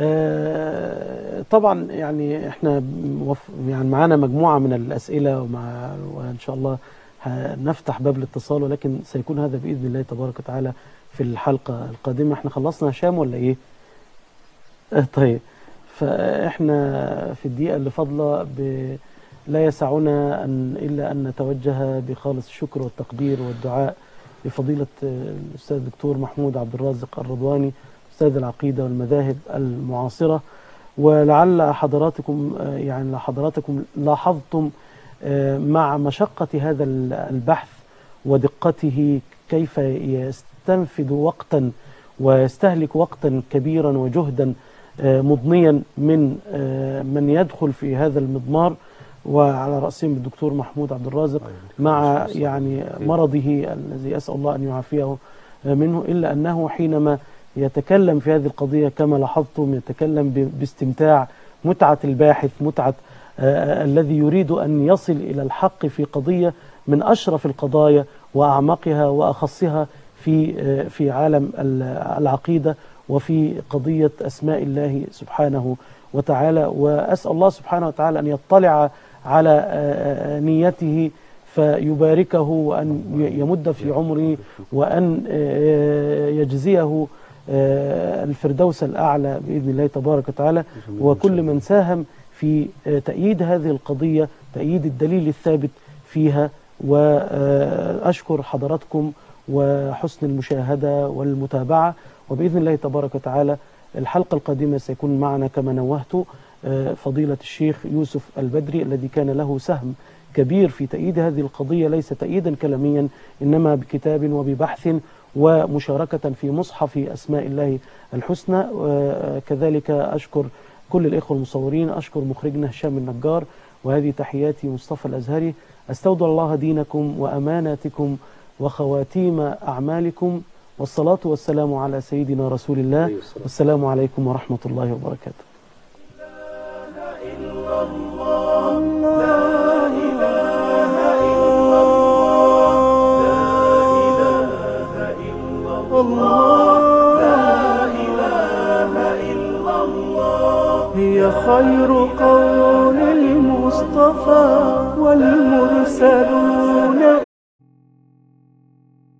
آه، طبعا يعني احنا موف- يعني معانا مجموعة من الأسئلة ومع وإن شاء الله هنفتح باب الاتصال ولكن سيكون هذا بإذن الله تبارك وتعالى في الحلقة القادمة احنا خلصنا هشام ولا إيه؟ آه، طيب فإحنا في الدقيقة اللي فاضلة ب... لا يسعنا أن إلا أن نتوجه بخالص الشكر والتقدير والدعاء لفضيلة آه، الأستاذ الدكتور محمود عبد الرازق الرضواني أستاذ العقيدة والمذاهب المعاصرة ولعل حضراتكم آه، يعني حضراتكم لاحظتم آه، مع مشقة هذا ال- البحث ودقته كيف يستنفذ وقتا ويستهلك وقتا كبيرا وجهدا آه، مضنيا من آه، من يدخل في هذا المضمار وعلى رأسهم الدكتور محمود عبد الرازق مع يعني مرضه الذي أسأل الله أن يعافيه منه إلا أنه حينما يتكلم في هذه القضية كما لاحظتم يتكلم ب- باستمتاع متعة الباحث متعة آه، الذي يريد أن يصل إلى الحق في قضية من أشرف القضايا وأعمقها وأخصها في آه، في عالم ال- العقيدة وفي قضية أسماء الله سبحانه وتعالى وأسأل الله سبحانه وتعالى أن يطلع على آه، آه، نيته فيباركه وأن ي- يمد في عمره وأن آه، يجزيه آه، الفردوس الأعلى بإذن الله تبارك وتعالى وكل من ساهم في آه، تأييد هذه القضية تأييد الدليل الثابت فيها وأشكر حضراتكم وحسن المشاهدة والمتابعة وبإذن الله تبارك وتعالى الحلقة القادمة سيكون معنا كما نوهت آه، فضيلة الشيخ يوسف البدري الذي كان له سهم كبير في تأييد هذه القضية ليس تأييدا كلاميا إنما بكتاب وببحث ومشاركة في مصحف أسماء الله الحسنى وكذلك أشكر كل الإخوة المصورين أشكر مخرجنا هشام النجار وهذه تحياتي مصطفى الأزهري أستودع الله دينكم وأماناتكم وخواتيم أعمالكم والصلاة والسلام على سيدنا رسول الله والسلام عليكم ورحمة الله وبركاته هي خير قول المصطفى والمرسلون